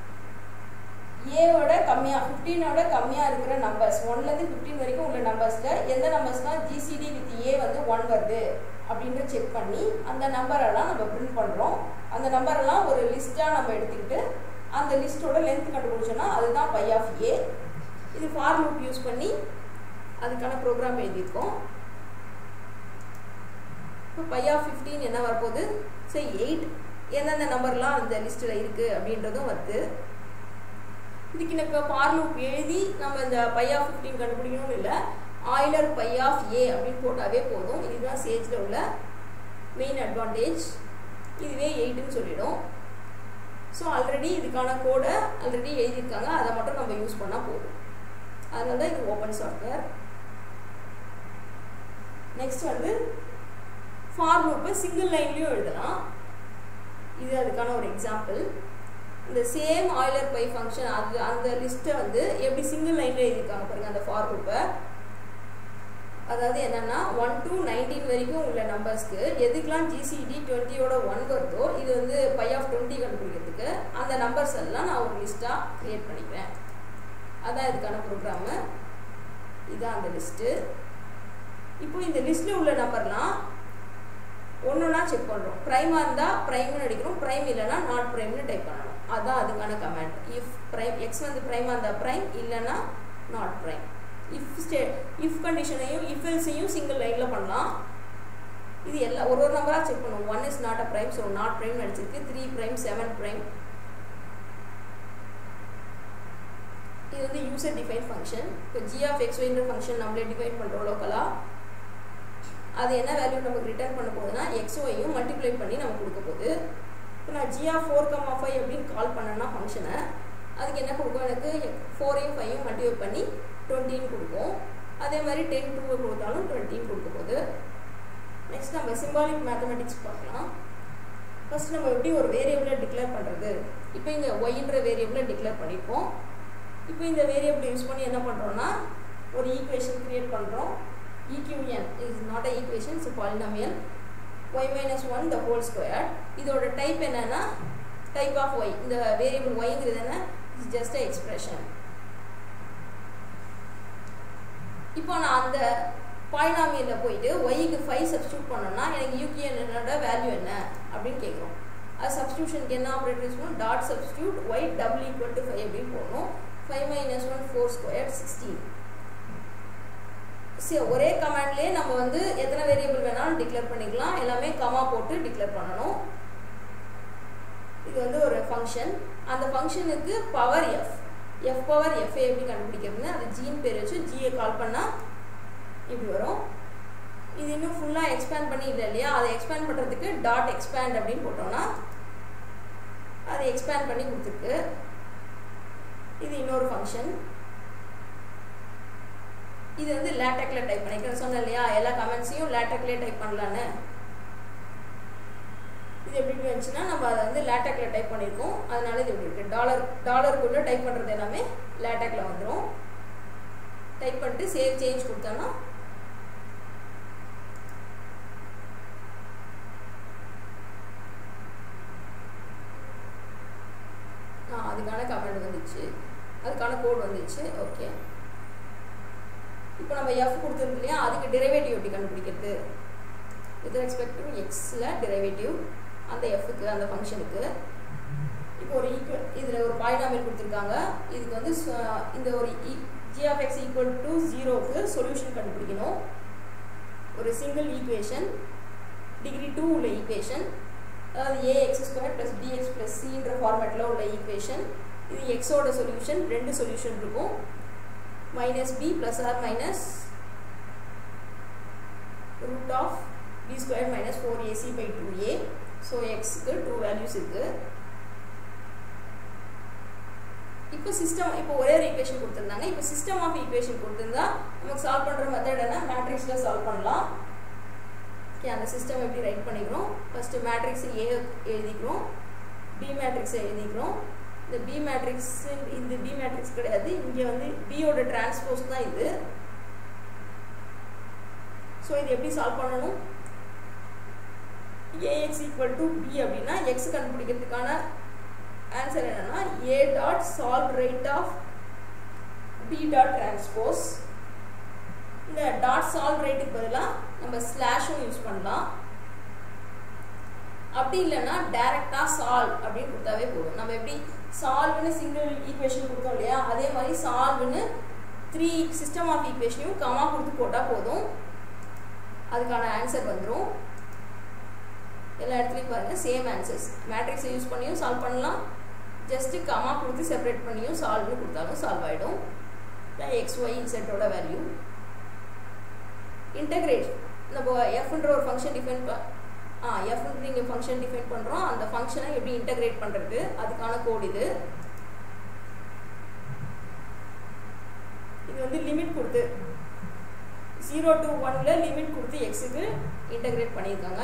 ஏவோட கம்மியாக ஃபிஃப்டீனோட கம்மியாக இருக்கிற நம்பர்ஸ் ஒன்லேருந்து ஃபிஃப்டீன் வரைக்கும் உள்ள நம்பர்ஸில் எந்த நம்பர்ஸ்னால் ஜிசிடி வித் ஏ வந்து ஒன் வருது அப்படின்ற செக் பண்ணி அந்த நம்பரெல்லாம் நம்ம பிரிண்ட் பண்ணுறோம் அந்த நம்பரெல்லாம் ஒரு லிஸ்ட்டாக நம்ம எடுத்துக்கிட்டு அந்த லிஸ்ட்டோட லென்த் கண்டுபிடிச்சோன்னா அதுதான் பை ஆஃப் ஏ இது ஃபார் லூப் யூஸ் பண்ணி அதுக்கான ப்ரோக்ராம் எழுதியிருக்கோம் இப்போ பை ஆஃப் ஃபிஃப்டீன் என்ன வரப்போகுது சரி எயிட் எந்தெந்த நம்பர்லாம் அந்த லிஸ்ட்டில் இருக்குது அப்படின்றதும் வருது இதுக்கு எனக்கு ஃபார் லூப் எழுதி நம்ம இந்த பை ஆஃப் ஃபிஃப்டீன் கண்டுபிடிக்கணும்னு இல்லை ஆயிலர் பை ஆஃப் ஏ அப்படின்னு போட்டாவே போதும் இதுதான் சேஜில் உள்ள மெயின் அட்வான்டேஜ் இதுவே எயிட்டுன்னு சொல்லிடும் ஸோ ஆல்ரெடி இதுக்கான கோடை ஆல்ரெடி எழுதியிருக்காங்க அதை மட்டும் நம்ம யூஸ் பண்ணால் போதும் அதனால தான் இது ஓப்பன் சாஃப்ட்வேர் நெக்ஸ்ட் வந்து ஃபார் லூப்பை சிங்கிள் லைன்லேயும் எழுதலாம் இது அதுக்கான ஒரு எக்ஸாம்பிள் இந்த சேம் ஆயிலர் பை ஃபங்க்ஷன் அது அந்த லிஸ்ட்டை வந்து எப்படி சிங்கிள் லைனில் எழுதியிருக்காங்க பாருங்கள் அந்த ஃபார் லூப்பை அதாவது என்னன்னா ஒன் டு நைன்டீன் வரைக்கும் உள்ள நம்பர்ஸ்க்கு எதுக்கெல்லாம் ஜிசிடி டுவெண்ட்டியோட ஒன் வருதோ இது வந்து பை ஆஃப் டுவெண்ட்டி கண்டுபிடிக்கிறதுக்கு அந்த நம்பர்ஸ் எல்லாம் நான் ஒரு லிஸ்ட்டாக க்ரியேட் பண்ணிக்கிறேன் அதான் இதுக்கான ப்ரோக்ராமு இதுதான் அந்த லிஸ்ட்டு இப்போ இந்த லிஸ்ட்டில் உள்ள நம்பர்லாம் ஒன்றுனா செக் பண்ணுறோம் ப்ரைமாக இருந்தால் ப்ரைம்னு அடிக்கிறோம் ப்ரைம் இல்லைனா நாட் ப்ரைம்னு டைப் பண்ணணும் அதுதான் அதுக்கான கமெண்ட் இஃப் ப்ரைம் எக்ஸ் வந்து ப்ரைமாக இருந்தால் ப்ரைம் இல்லைனா நாட் ப்ரைம் இஃப் ஸ்டே இஃப் கண்டிஷனையும் இஃப் எல்ஸையும் சிங்கிள் லைனில் பண்ணலாம் இது எல்லா ஒரு ஒரு நம்பராக செக் பண்ணுவோம் one is not a prime so not prime அடிச்சிருக்கு த்ரீ ப்ரைம் செவன் ப்ரைம் இது வந்து யூசர் டிஃபைன் ஃபங்க்ஷன் இப்போ ஜி ஆஃப் எக்ஸ் ஒய்ன்ற ஃபங்க்ஷன் நம்மளே டிஃபைன் பண்ணுறோம் லோக்கலாக அது என்ன வேல்யூ நமக்கு ரிட்டர்ன் பண்ண போகுதுன்னா எக்ஸ் ஒய்யும் மல்டிப்ளை பண்ணி நமக்கு கொடுக்க போகுது இப்போ நான் g of four comma five அப்படின்னு கால் பண்ணேன்னா ஃபங்க்ஷனை அதுக்கு என்ன கொடுக்கும் எனக்கு ஃபோரையும் ஃபைவையும் மல்டிப்ளை பண்ணி டுவெண்ட்டின்னு கொடுக்கும் அதே மாதிரி டென் டூவை கொடுத்தாலும் டுவெண்ட்டின்னு கொடுக்க போகுது நெக்ஸ்ட் நம்ம சிம்பாலிக் மேத்தமெட்டிக்ஸ் பார்க்கலாம் ஃபஸ்ட் நம்ம எப்படி ஒரு வேரியபிளை டிக்ளேர் பண்ணுறது இப்போ இங்கே ஒய்ன்ற வேரியபிளை டிக்ளேர் பண்ணியிருக்கோம் இப்போ இந்த வேரியபிள் யூஸ் பண்ணி என்ன பண்ணுறோன்னா ஒரு ஈக்குவேஷன் க்ரியேட் பண்ணுறோம் eqn is not a equation it's a polynomial y minus 1 the whole square இதோட டைப் என்னன்னா டைப் ஆஃப் y இந்த வேரியபிள் yங்கிறது என்ன இஸ் ஜஸ்ட் a expression இப்போ நான் அந்த பாலினாமியலில் போயிட்டு ஒய்க்கு ஃபைவ் சப்ஸ்டியூட் பண்ணோம்னா எனக்கு யூகிஎன் என்னோட வேல்யூ என்ன அப்படின்னு கேட்குறோம் அது சப்ஸ்டியூஷனுக்கு என்ன ஆப்ரேட்டர் யூஸ் பண்ணணும் dot substitute y double equal to five அப்படின்னு போடணும் five minus one four square sixteen சரி ஒரே கமாண்ட்லேயே நம்ம வந்து எத்தனை வேரியபிள் வேணாலும் டிக்ளேர் பண்ணிக்கலாம் எல்லாமே கமா போட்டு டிக்ளேர் பண்ணணும் இது வந்து ஒரு ஃபங்க்ஷன் அந்த ஃபங்க்ஷனுக்கு power f f power f எப்படி கண்டுபிடிக்கிறதுன்னு அது ஜீன் பேர் வச்சு ஜியை கால் பண்ணால் இப்படி வரும் இது இன்னும் ஃபுல்லாக எக்ஸ்பேண்ட் பண்ணி இல்லை இல்லையா அதை எக்ஸ்பேண்ட் பண்ணுறதுக்கு டாட் எக்ஸ்பேண்ட் அப்படின்னு போட்டோம்னா அதை எக்ஸ்பேண்ட் பண்ணி கொடுத்துருக்கு இது இன்னொரு ஃபங்க்ஷன் இது வந்து லேட்டக்கில் டைப் பண்ணிக்கிறேன் சொன்னேன் இல்லையா எல்லா கமெண்ட்ஸையும் லேட்டக்லேயே டைப் பண்ணலான்னு இது எப்படி வந்துச்சுன்னா நம்ம அதை வந்து லேட்டக்கில் டைப் பண்ணியிருக்கோம் அதனால இது எப்படி இருக்குது டாலர் டாலருக்குள்ளே டைப் பண்ணுறது எல்லாமே லேட்டக்கில் வந்துடும் டைப் பண்ணிட்டு சேவ் சேஞ்ச் கொடுத்தோன்னா அதுக்கான கமெண்ட் வந்துச்சு அதுக்கான கோட் வந்துச்சு ஓகே இப்போ நம்ம எஃப் கொடுத்துருக்கு இல்லையா அதுக்கு டெரிவேட்டிவ் எப்படி கண்டுபிடிக்கிறது வித் ரெஸ்பெக்ட் டு எக்ஸில் டெரிவேட்டிவ் அந்த எஃப்க்கு அந்த ஃபங்க்ஷனுக்கு இப்போ ஒரு ஈக்குவல் இதில் ஒரு பாலினாமியல் கொடுத்துருக்காங்க இதுக்கு வந்து இந்த ஒரு g of x equal to ஜீரோவுக்கு சொல்யூஷன் கண்டுபிடிக்கணும் ஒரு சிங்கிள் ஈக்குவேஷன் டிகிரி டூ உள்ள ஈக்குவேஷன் அதாவது a x square plus d x plus சின்ற ஃபார்மேட்டில் உள்ள ஈக்குவேஷன் இது எக்ஸோட சொல்யூஷன் ரெண்டு சொல்யூஷன் இருக்கும் minus b plus or minus root of b square minus 4ac by 2a so x க்கு 2 values இருக்கு இப்போ சிஸ்டம் இப்போ ஒரே ஒரு ஈக்குவேஷன் கொடுத்துருந்தாங்க இப்போ சிஸ்டம் ஆஃப் ஈக்குவேஷன் கொடுத்துருந்தா நமக்கு சால்வ் பண்ணுற மெத்தட் என்ன மேட்ரிக்ஸில் சால்வ் பண்ணலாம் ஓகே அந்த சிஸ்டம் எப்படி ரைட் பண்ணிக்கிறோம் ஃபஸ்ட்டு மேட்ரிக்ஸ் ஏ எழுதிக்கிறோம் பி மேட்ரிக்ஸை எழுதிக்கிறோம் இந்த பி மேட்ரிக்ஸ் இந்த பி மேட்ரிக்ஸ் கிடையாது இங்கே வந்து பியோட டிரான்ஸ்போஸ் தான் இது ஸோ இது எப்படி சால்வ் பண்ணணும் ஏஎக்ஸ் ஈக்குவல் டு பி அப்படின்னா எக்ஸ் கண்டுபிடிக்கிறதுக்கான ஆன்சர் என்னன்னா a dot solve right of b dot transpose இந்த டாட் சால்வ் ரைட்டுக்கு பதிலாக நம்ம ஸ்லாஷும் யூஸ் பண்ணலாம் அப்படி இல்லைன்னா டைரெக்டாக சால்வ் அப்படின்னு கொடுத்தாவே போதும் நம்ம எப்படி சால்வ்னு சிங்கிள் ஈக்குவேஷன் கொடுத்தோம் இல்லையா அதே மாதிரி சால்வ்னு த்ரீ சிஸ்டம் ஆஃப் ஈக்குவேஷனையும் கமா கொடுத்து போட்டால் போதும் அதுக்கான ஆன்சர் வந்துடும் எல்லா இடத்துலையும் பாருங்கள் சேம் ஆன்சர்ஸ் மேட்ரிக்ஸை யூஸ் பண்ணியும் சால்வ் பண்ணலாம் ஜஸ்ட்டு கமா கொடுத்து செப்பரேட் பண்ணியும் சால்வ்னு கொடுத்தாலும் சால்வ் ஆகிடும் எக்ஸ் ஒய் இசட்டோட வேல்யூ இன்டகிரேட் நம்ம எஃப்ன்ற ஒரு ஃபங்க்ஷன் டிஃபைன் ஆ எஃப்ன்ற நீங்கள் ஃபங்க்ஷன் டிஃபைன் பண்ணுறோம் அந்த ஃபங்க்ஷனை எப்படி இன்டகிரேட் பண்ணுறது அதுக்கான கோட் இது இது வந்து லிமிட் கொடுத்து ஜீரோ டு ஒனில் லிமிட் கொடுத்து எக்ஸுக்கு இன்டகிரேட் பண்ணியிருக்காங்க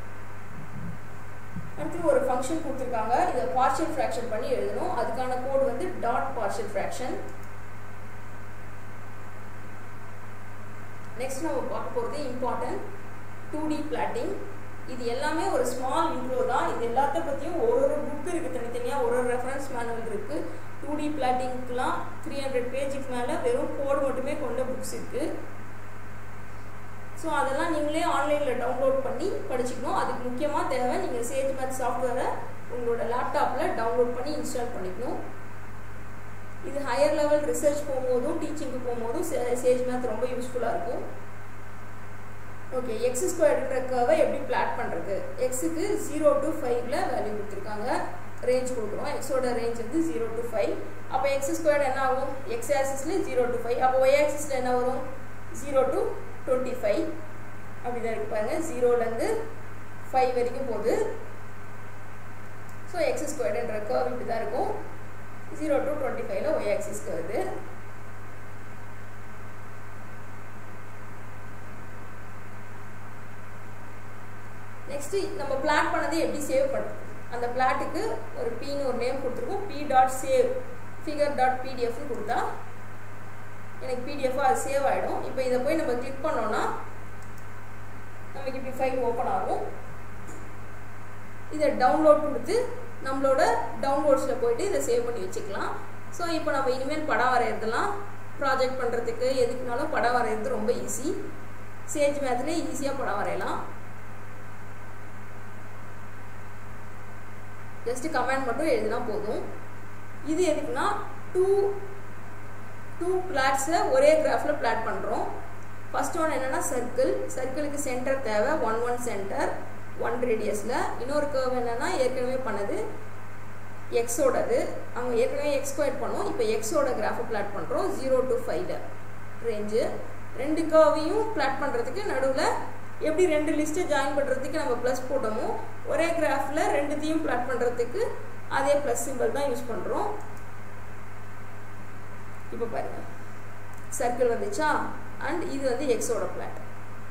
அடுத்து ஒரு ஃபங்க்ஷன் கொடுத்துருக்காங்க இதை பார்ஷியல் ஃப்ராக்ஷன் பண்ணி எழுதணும் அதுக்கான கோட் வந்து டாட் பார்ஷியல் ஃப்ராக்ஷன் நெக்ஸ்ட் நம்ம பார்க்க போகிறது இம்பார்ட்டன்ட் டூ டி பிளாட்டிங் இது எல்லாமே ஒரு ஸ்மால் இன்ட்ரோ தான் இது எல்லாத்த பற்றியும் ஒரு ஒரு புக் இருக்குது தனித்தனியாக ஒரு ஒரு ரெஃபரன்ஸ் மேனுவல் இருக்குது டூ டி பிளாட்டிங்க்குலாம் த்ரீ ஹண்ட்ரட் பேஜுக்கு மேலே வெறும் கோட் மட்டுமே கொண்ட புக்ஸ் இருக்குது ஸோ அதெல்லாம் நீங்களே ஆன்லைனில் டவுன்லோட் பண்ணி படிச்சுக்கணும் அதுக்கு முக்கியமாக தேவை நீங்கள் சேஜ் மேத் சாஃப்ட்வேரை உங்களோட லேப்டாப்பில் டவுன்லோட் பண்ணி இன்ஸ்டால் பண்ணிக்கணும் இது ஹையர் லெவல் ரிசர்ச் போகும்போதும் டீச்சிங்க்கு போகும்போதும் சேஜ் மேத் ரொம்ப யூஸ்ஃபுல்லாக இருக்கும் ஓகே எக்ஸ் ஸ்கொயர்ன்ற கர்வை எப்படி பிளாட் பண்ணுறது எக்ஸுக்கு ஜீரோ டு ஃபைவ்ல வேல்யூ கொடுத்துருக்காங்க ரேஞ்ச் கொடுக்குறோம் எக்ஸோட ரேஞ்ச் வந்து ஜீரோ டு ஃபைவ் அப்போ எக்ஸ் ஸ்கொயர் என்ன ஆகும் எக்ஸ் ஆக்சிஸில் ஜீரோ டு ஃபைவ் அப்போ ஒய் ஆக்சிஸில் என்ன வரும் ஜீரோ டு டுவெண்ட்டி ஃபைவ் அப்படி தான் இருக்கு பாருங்க ஜீரோலேருந்து ஃபைவ் வரைக்கும் போகுது ஸோ எக்ஸ் ஸ்கொயர்டுன்ற கர்வ் இப்படி தான் இருக்கும் ஜீரோ டு டுவெண்ட்டி ஃபைவ்ல ஒய் ஆக்சிஸ்க்கு வருது நெக்ஸ்ட்டு நம்ம பிளாட் பண்ணதை எப்படி சேவ் பண்ணுறது அந்த பிளாட்டுக்கு ஒரு பின்னு ஒரு நேம் கொடுத்துருக்கோம் p dot save figure dot பிடிஎஃப்னு கொடுத்தா எனக்கு பிடிஎஃபாக அது சேவ் ஆகிடும் இப்போ இதை போய் நம்ம கிளிக் பண்ணோன்னா நமக்கு இப்படி ஃபைல் ஓப்பன் ஆகும் இதை டவுன்லோட் கொடுத்து நம்மளோட டவுன்லோட்ஸில் போயிட்டு இதை சேவ் பண்ணி வச்சுக்கலாம் ஸோ இப்போ நம்ம இனிமேல் படம் வரைகிறதுலாம் ப்ராஜெக்ட் பண்ணுறதுக்கு எதுக்குனாலும் படம் வரைகிறது ரொம்ப ஈஸி சேஜ் மேத்லேயே ஈஸியாக படம் வரையலாம் ஜஸ்ட்டு கமெண்ட் மட்டும் எழுதினா போதும் இது எதுக்குன்னா டூ டூ பிளாட்ஸை ஒரே கிராஃபில் பிளாட் பண்ணுறோம் ஃபர்ஸ்ட் ஒன் என்னென்னா சர்க்கிள் சர்க்கிளுக்கு சென்டர் தேவை ஒன் ஒன் சென்டர் ஒன் ரேடியஸில் இன்னொரு கர்வ் என்னென்னா ஏற்கனவே பண்ணது எக்ஸோடது அவங்க ஏற்கனவே எக்ஸ் ஸ்கொயர் பண்ணோம் இப்போ எக்ஸோட கிராஃபை பிளாட் பண்ணுறோம் ஜீரோ டு ஃபைவ்ல ரேஞ்சு ரெண்டு கர்வையும் பிளாட் பண்ணுறதுக்கு நடுவில் எப்படி ரெண்டு லிஸ்ட்டை ஜாயின் பண்ணுறதுக்கு நம்ம ப்ளஸ் போட்டோமோ ஒரே கிராஃபில் ரெண்டுத்தையும் பிளாட் பண்ணுறதுக்கு அதே ப்ளஸ் சிம்பிள் தான் யூஸ் பண்ணுறோம் இப்போ பாருங்கள் சர்க்கிள் வந்துச்சா அண்ட் இது வந்து எக்ஸோட பிளாட்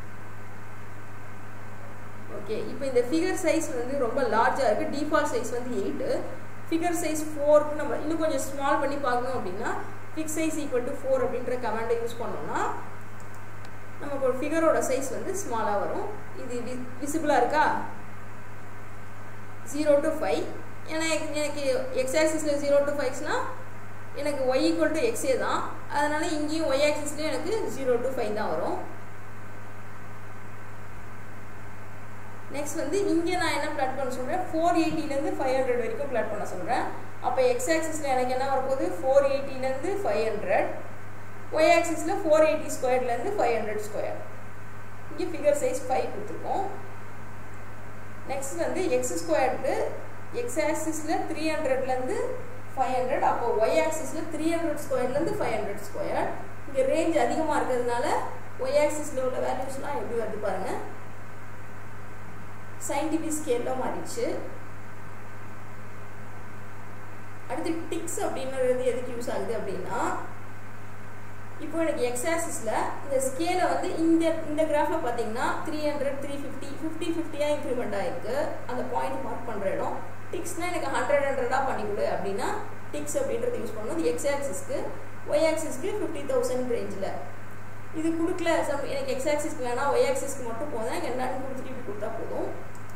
ஓகே இப்போ இந்த ஃபிகர் சைஸ் வந்து ரொம்ப லார்ஜாக இருக்குது டிஃபால்ட் சைஸ் வந்து எயிட்டு ஃபிகர் சைஸ் ஃபோருக்கு நம்ம இன்னும் கொஞ்சம் ஸ்மால் பண்ணி பார்க்கணும் அப்படின்னா figsize equal to four அப்படின்ற கமாண்டை யூஸ் பண்ணோம்னா நமக்கு ஒரு ஃபிகரோட சைஸ் வந்து ஸ்மாலாக வரும் இது வி விசிபிளாக இருக்கா ஜீரோ டு ஃபைவ் ஏன்னா எனக்கு எக்ஸ் ஆக்சிஸில் ஜீரோ டு ஃபைவ்ஸ்னால் எனக்கு ஒய் ஈக்குவல் டு எக்ஸே தான் அதனால் இங்கேயும் ஒய் ஆக்சிஸ்லேயும் எனக்கு ஜீரோ டு ஃபைவ் தான் வரும் நெக்ஸ்ட் வந்து இங்கே நான் என்ன பிளாட் பண்ண சொல்கிறேன் ஃபோர் எயிட்டிலேருந்து ஃபைவ் ஹண்ட்ரட் வரைக்கும் பிளாட் பண்ண சொல்கிறேன் அப்போ எக்ஸ் ஆக்சிஸில் எனக்கு என்ன வரப்போகுது ஃபோர் எயிட்டிலேருந்து ஃபைவ் ஹண்ட்ரட் ஒய் ஆக்சிஸில் ஃபோர் எயிட்டி ஸ்கொயர்லேருந்து ஃபைவ் ஹண்ட்ரட் ஸ்கொயர் இங்கே ஃபிகர் சைஸ் ஃபைவ் கொடுத்துருக்கோம் நெக்ஸ்ட் வந்து எக்ஸ் ஸ்கொயர்டு எக்ஸ் ஆக்சிஸில் த்ரீ ஹண்ட்ரட்லேருந்து ஃபைவ் ஹண்ட்ரட் அப்போ ஒய் ஆக்சிஸில் த்ரீ ஹண்ட்ரட் ஸ்கொயர்லேருந்து ஃபைவ் ஹண்ட்ரட் ஸ்கொயர் இங்கே ரேஞ்ச் அதிகமாக இருக்கிறதுனால ஒய் ஆக்சிஸில் உள்ள வேல்யூஸ்லாம் எப்படி வருது பாருங்கள் சயின்டிஃபிக் ஸ்கேலில் மாறிடுச்சு அடுத்து டிக்ஸ் அப்படின்றது எதுக்கு யூஸ் ஆகுது அப்படின்னா இப்போ எனக்கு எக்ஸ் ஆக்சிஸில் இந்த ஸ்கேலை வந்து இந்த இந்த கிராஃபில் பார்த்தீங்கன்னா three hundred three fifty fifty ஃபிஃப்டியாக இன்க்ரிமெண்ட் ஆகிருக்கு அந்த பாயிண்ட் மார்க் பண்ணுற இடம் டிக்ஸ்னால் எனக்கு ஹண்ட்ரட் ஹண்ட்ரடாக பண்ணி கொடு அப்படின்னா டிக்ஸ் அப்படின்றது யூஸ் பண்ணணும் இது எக்ஸ் ஆக்சிஸ்க்கு ஒய் ஆக்சிஸ்க்கு ஃபிஃப்டி தௌசண்ட் ரேஞ்சில் இது கொடுக்கல சம் எனக்கு எக்ஸ் ஆக்சிஸ்க்கு வேணாம் ஒய் ஆக்சிஸ்க்கு மட்டும் போதும் எனக்கு என்னன்னு கொடுத்துட்டு இப்படி கொடுத்தா போதும்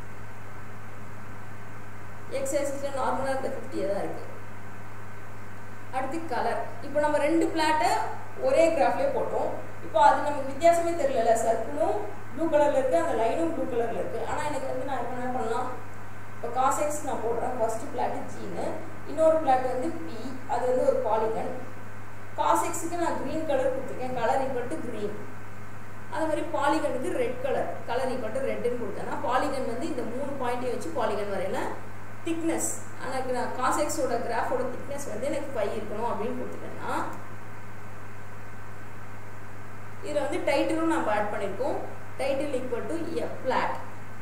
எக்ஸ் ஆக்சிஸில் நார்மலாக இருந்த ஃபிஃப்டியாக தான் இருக்குது அடுத்து கலர் இப்போ நம்ம ரெண்டு பிளாட்டை ஒரே கிராஃப்லேயே போட்டோம் இப்போ அது நமக்கு வித்தியாசமே தெரியல சர்க்கிளும் ப்ளூ கலரில் இருக்குது அந்த லைனும் ப்ளூ கலரில் இருக்குது ஆனால் எனக்கு வந்து நான் இப்போ என்ன பண்ணலாம் இப்போ காசெக்ஸ் நான் போடுறேன் ஃபஸ்ட்டு பிளாட்டு ஜீனு இன்னொரு பிளாட் வந்து பி அது வந்து ஒரு பாலிகன் காசெக்ஸுக்கு நான் க்ரீன் கலர் கொடுத்துருக்கேன் கலர் ஈக்குவல் டு க்ரீன் அது மாதிரி பாலிகனுக்கு red colour colour equal to ரெட்டுன்னு கொடுத்தேன்னா பாலிகன் வந்து இந்த மூணு பாயிண்ட்டையும் வச்சு பாலிகன் வரையில திக்னஸ் ஆனால் நான் காசெக்ஸோட கிராஃபோட திக்னஸ் வந்து எனக்கு ஃபைவ் இருக்கணும் அப்படின்னு கொடுத்துட்டேன்னா இதில் வந்து டைட்டிலும் நம்ம ஆட் பண்ணியிருக்கோம் title equal to a plot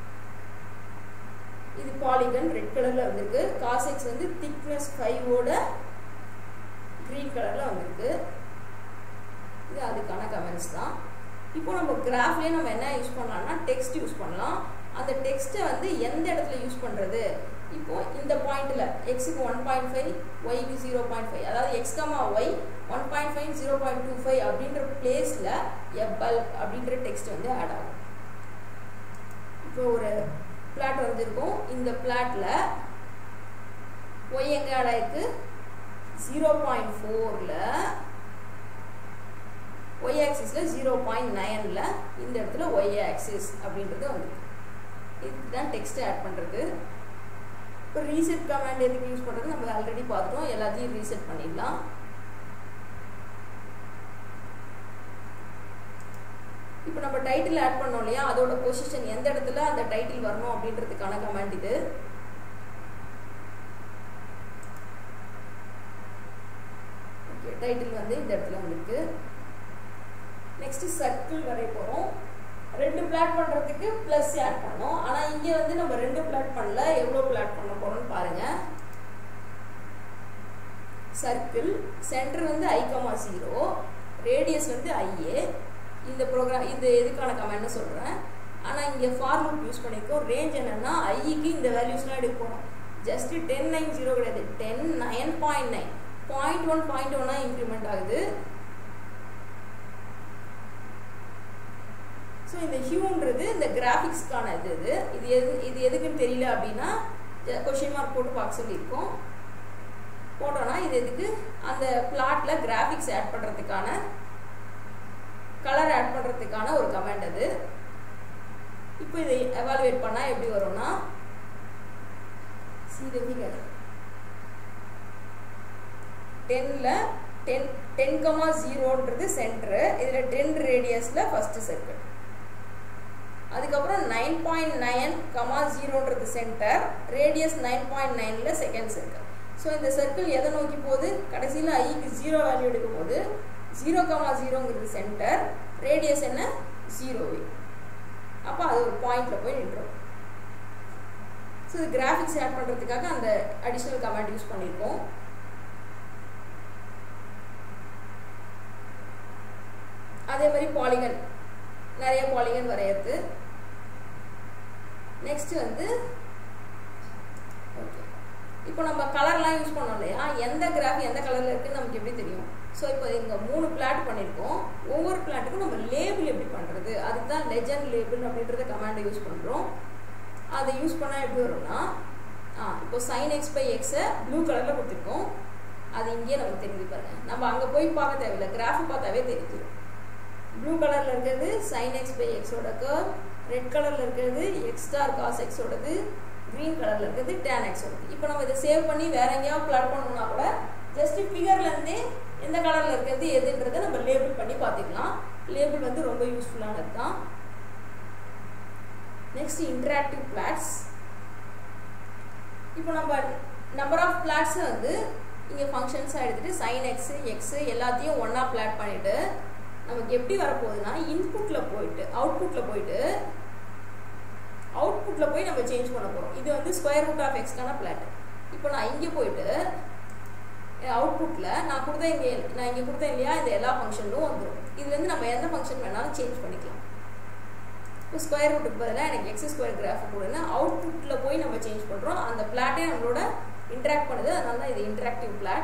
இது பாலிகன் ரெட் கலரில் வந்திருக்கு காசெக்ஸ் வந்து திக்னஸ் ஃபைவோட க்ரீன் கலரில் வந்திருக்கு இது அதுக்கான கமெண்ட்ஸ் தான் இப்போ நம்ம கிராஃப்லேயே நம்ம என்ன யூஸ் பண்ணலாம்னா டெக்ஸ்ட் யூஸ் பண்ணலாம் அந்த டெக்ஸ்ட்டை வந்து எந்த இடத்துல யூஸ் பண்ணுறது இப்போ இந்த பாயிண்ட்ல எக்ஸுக்கு ஒன் பாயிண்ட் ஃபைவ் ஒய்க்கு ஜீரோ பாயிண்ட் ஃபைவ் அதாவது x comma y one point five zero point two five அப்படின்ற பிளேஸில் எ பல்க் அப்படின்ற டெக்ஸ்ட் வந்து ஆட் ஆகும் இப்போ ஒரு பிளாட் வந்திருக்கும் இந்த பிளாட்ல ஒய் எங்கே ஆட் ஆயிருக்கு ஜீரோ பாயிண்ட் ஃபோரில் ஒய் ஆக்சிஸில் ஜீரோ பாயிண்ட் நைனில் இந்த இடத்துல ஒய் ஆக்சிஸ் அப்படின்றது வந்துருக்கு இதுதான் டெக்ஸ்ட் ஆட் பண்ணுறது இப்போ ரீசெட் கமாண்ட் எதுக்கு யூஸ் பண்ணுறது நம்ம ஆல்ரெடி பார்த்துட்டோம் எல்லாத்தையும் ரீசெட் பண்ணிடலாம் இப்போ நம்ம டைட்டில் ஆட் பண்ணோம் இல்லையா அதோட பொசிஷன் எந்த இடத்துல அந்த டைட்டில் வரணும் அப்படின்றதுக்கான கமாண்ட் இது ஓகே டைட்டில் வந்து இந்த இடத்துல வந்துருக்கு நெக்ஸ்ட் சர்க்கிள் வரைய போகிறோம் ரெண்டு பிளாட் பண்ணுறதுக்கு ப்ளஸ் ஆட் பண்ணோம் ஆனால் இங்கே வந்து நம்ம ரெண்டு பிளாட் பண்ணல எவ்வளோ பிளாட் பண்ண போகிறோம்னு பாருங்கள் சர்க்கிள் சென்டர் வந்து ஐகமா ஜீரோ ரேடியஸ் வந்து ஐஏ இந்த ப்ரோக்ராம் இந்த எதுக்கான கமெண்ட்னு சொல்கிறேன் ஆனால் இங்கே ஃபார் லூப் யூஸ் பண்ணியிருக்கோம் ரேஞ்ச் என்னென்னா ஐக்கு இந்த வேல்யூஸ்லாம் எடுக்க போகிறோம் ஜஸ்ட்டு டென் நைன் ஜீரோ கிடையாது ten nine point nine point one point ஒன்னாக இன்க்ரிமெண்ட் ஆகுது ஸோ இந்த ஹியூன்றது இந்த கிராஃபிக்ஸ்க்கான இது இது இது எது இது எதுக்குன்னு தெரியல அப்படின்னா கொஷின் மார்க் போட்டு பார்க்க சொல்லியிருக்கோம் போட்டோன்னா இது எதுக்கு அந்த பிளாட்ல கிராஃபிக்ஸ் ஆட் பண்ணுறதுக்கான கலர் ஆட் பண்ணுறதுக்கான ஒரு கமெண்ட் அது இப்போ இதை எவாலுவேட் பண்ணால் எப்படி வரும்னா சீரவிகர் டென்னில் டென் டென் கமா ஜீரோன்றது சென்டரு இதில் டென் ரேடியஸில் ஃபஸ்ட்டு சர்க்கிள் அதுக்கப்புறம் நைன் பாயிண்ட் நைன் கமா ஜீரோன்றது சென்டர் ரேடியஸ் நைன் பாயிண்ட் நைனில் செகண்ட் சர்க்கிள் ஸோ இந்த சர்க்கிள் எதை நோக்கி போகுது கடைசியில் ஐக்கு ஜீரோ வேல்யூ எடுக்கும் போது ஜீரோ கமா ஜீரோங்கிறது சென்டர் ரேடியஸ் என்ன ஜீரோவே அப்போ அது ஒரு பாயிண்டில் போய் நின்றோம் ஸோ இது கிராஃபிக்ஸ் ஆட் பண்ணுறதுக்காக அந்த அடிஷ்னல் கமெண்ட் யூஸ் பண்ணியிருக்கோம் அதே மாதிரி பாலிகன் நிறைய பாலிகன் வரையிறது நெக்ஸ்ட் வந்து ஓகே இப்போ நம்ம கலர்லாம் யூஸ் பண்ணோம் இல்லையா எந்த கிராஃப் எந்த கலரில் இருக்குன்னு நமக்கு எப்படி தெரியும் ஸோ இப்போ இங்கே மூணு பிளாட் பண்ணியிருக்கோம் ஒவ்வொரு பிளாட்டுக்கும் நம்ம லேபிள் எப்படி பண்ணுறது அதுக்கு தான் லெஜண்ட் லேபிள் அப்படின்றத கமாண்டை யூஸ் பண்ணுறோம் அதை யூஸ் பண்ணால் எப்படி வரும்னா ஆ இப்போ சைன் எக்ஸ் பை எக்ஸை ப்ளூ கலரில் கொடுத்துருக்கோம் அது இங்கேயே நமக்கு தெரிஞ்சு பாருங்க நம்ம அங்கே போய் பார்க்க தேவையில்லை கிராஃபை பார்த்தாவே தெரிஞ்சிடும் ப்ளூ கலரில் இருக்கிறது சைன் எக்ஸ் பை எக்ஸோட கர்வ் ரெட் கலரில் இருக்கிறது எக்ஸ் ஸ்டார் காஸ் எக்ஸோடது க்ரீன் கலரில் இருக்கிறது டேன் எக்ஸோடது இப்போ நம்ம இதை சேவ் பண்ணி வேற எங்கேயாவது பிளாட் பண்ணணும்னா கூட ஜஸ்ட் ஃபிகர்லேருந்தே எந்த கலரில் இருக்கிறது எதுன்றதை நம்ம லேபிள் பண்ணி பார்த்துக்கலாம் லேபிள் வந்து ரொம்ப யூஸ்ஃபுல்லானது தான் நெக்ஸ்ட் இன்டராக்டிவ் பிளாட்ஸ் இப்போ நம்ம நம்பர் ஆஃப் பிளாட்ஸை வந்து இங்கே ஃபங்க்ஷன்ஸாக எடுத்துகிட்டு சைன் எக்ஸு எக்ஸு எல்லாத்தையும் ஒன்றா பிளாட் பண்ணிவிட்டு நமக்கு எப்படி வரப்போகுதுன்னா இன்புட்டில் போயிட்டு அவுட்புட்டில் போயிட்டு அவுட்புட்டில் போய் நம்ம சேஞ்ச் பண்ண போகிறோம் இது வந்து ஸ்கொயர் ரூட் ஆஃப் எக்ஸ்க்கான பிளாட் இப்போ நான் இங்கே போயிட்டு அவுட்புட்டில் நான் கொடுத்த இங்கே நான் இங்கே கொடுத்தேன் இல்லையா இந்த எல்லா ஃபங்க்ஷனும் வந்துடும் இதுலேருந்து நம்ம எந்த ஃபங்க்ஷன் வேணாலும் சேஞ்ச் பண்ணிக்கலாம் இப்போ ஸ்கொயர் ரூட்டுக்கு பதிலாக எனக்கு எக்ஸ் ஸ்கொயர் கிராஃப் கொடுன்னு அவுட்புட்டில் போய் நம்ம சேஞ்ச் பண்ணுறோம் அந்த பிளாட்டே நம்மளோட இன்ட்ராக்ட் பண்ணுது அதனால தான் இது இன்ட்ராக்டிவ் பிளாட்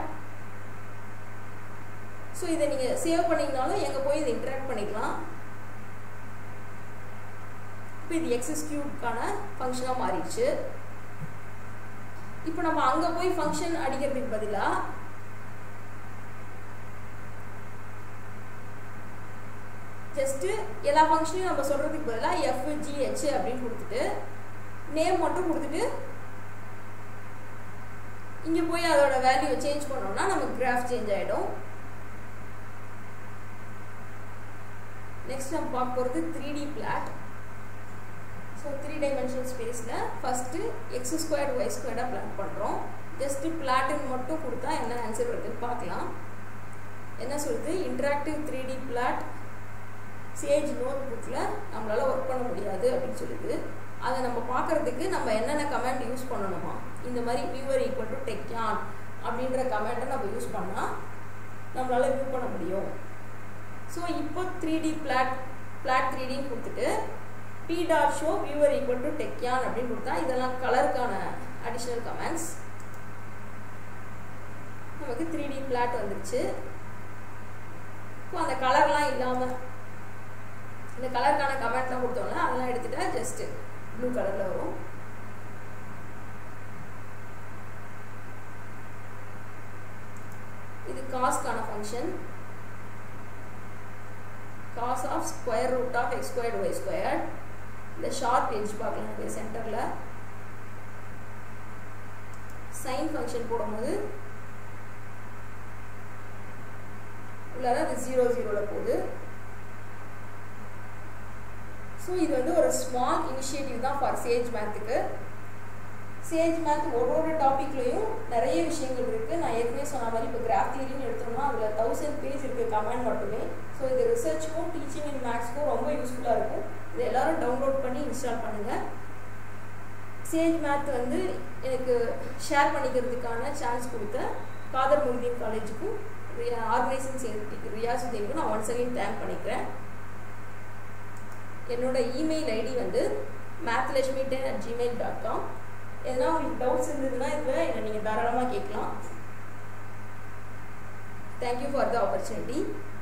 ஸோ இதை நீங்கள் சேவ் பண்ணிங்கனாலும் எங்கே போய் இதை இன்ட்ராக்ட் பண்ணிக்கலாம் இப்போ இது எக்ஸஸ் கியூப்க்கான ஃபங்க்ஷனாக மாறிடுச்சு இப்போ நம்ம அங்கே போய் ஃபங்க்ஷன் அடிக்கிறதுக்கு பதிலாக ஜஸ்ட்டு எல்லா ஃபங்க்ஷனையும் நம்ம சொல்கிறதுக்கு பதிலாக எஃப் ஜிஹெச் அப்படின்னு கொடுத்துட்டு நேம் மட்டும் கொடுத்துட்டு இங்கே போய் அதோட வேல்யூ சேஞ்ச் பண்ணோம்னா நமக்கு கிராஃப் சேஞ்ச் ஆகிடும் நெக்ஸ்ட் நம்ம பார்க்க போகிறது three d plot so three dimensional ஸ்பேஸில் ஃபஸ்ட்டு எக்ஸ் ஸ்கொயர் ஒய் ஸ்கொயர்டாக பிளாட் பண்ணுறோம் ஜஸ்ட்டு பிளாட்டுன்னு மட்டும் கொடுத்தா என்ன ஆன்சர் வருதுன்னு பார்க்கலாம் என்ன சொல்லுது interactive three d plot Sage நோட் புக்கில் நம்மளால் ஒர்க் பண்ண முடியாது அப்படின்னு சொல்லுது அதை நம்ம பார்க்குறதுக்கு நம்ம என்னென்ன கமெண்ட் யூஸ் பண்ணணுமா இந்த மாதிரி வியூவர் ஈக்குவல் டு டெக்யான் அப்படின்ற கமெண்ட்டை நம்ம யூஸ் பண்ணால் நம்மளால் வியூ பண்ண முடியும் ஸோ இப்போ three d plot plot three டின்னு கொடுத்துட்டு p dot show viewer equal to Tachyon அப்படின்னு கொடுத்தா இதெல்லாம் கலருக்கான அடிஷ்னல் கமெண்ட்ஸ் நமக்கு த்ரீ டி பிளாட் வந்துருச்சு இப்போ அந்த கலர்லாம் இல்லாமல் இந்த கலருக்கான கமெண்ட்லாம் கொடுத்தோம்ல அதெல்லாம் எடுத்துட்டா ஜஸ்ட் ப்ளூ கலரில் வரும் இது காஸ்க்கான function cos of square root of x squared y square இந்த ஷார்ப் எட்ஜ் பார்க்கலாம் இந்த சென்டரில் சைன் ஃபங்க்ஷன் போடும்போது உள்ளார அது ஜீரோ ஜீரோவில் போகுது ஸோ இது வந்து ஒரு ஸ்மால் இனிஷியேட்டிவ் தான் ஃபார் சேஜ் மேத்துக்கு சேஜ் மேத் ஒரு ஒரு டாப்பிக்லேயும் நிறைய விஷயங்கள் இருக்குது நான் ஏற்கனவே சொன்ன மாதிரி இப்போ கிராஃப் தியரின்னு எடுத்தோம்னா அதில் தௌசண்ட் பேஜ் இருக்குது கமெண்ட் மட்டுமே ஸோ இது ரிசர்ச்சுக்கும் டீச்சிங் இன் மேக்ஸ்க்கும் ரொம்ப யூஸ்ஃபுல்லாக இருக்கும் இது எல்லோரும் டவுன்லோட் பண்ணி இன்ஸ்டால் பண்ணுங்கள் சேஜ் மேத் வந்து எனக்கு ஷேர் பண்ணிக்கிறதுக்கான சான்ஸ் கொடுத்த காதர் மொய்தீன் காலேஜுக்கும் ஆர்கனைசிங் செக்ரட்டரிக்கு ரியாசுதீனுக்கும் நான் ஒன்ஸ் அகைன் தேங்க் பண்ணிக்கிறேன் என்னோட இமெயில் ஐடி வந்து மேத்லட்சுமி ten at Gmail dot com எதனா உங்களுக்கு டவுட்ஸ் இருந்ததுன்னா இதில் என்னை நீங்கள் தாராளமாக கேட்கலாம் தேங்க்யூ ஃபார் த ஆப்பர்ச்சுனிட்டி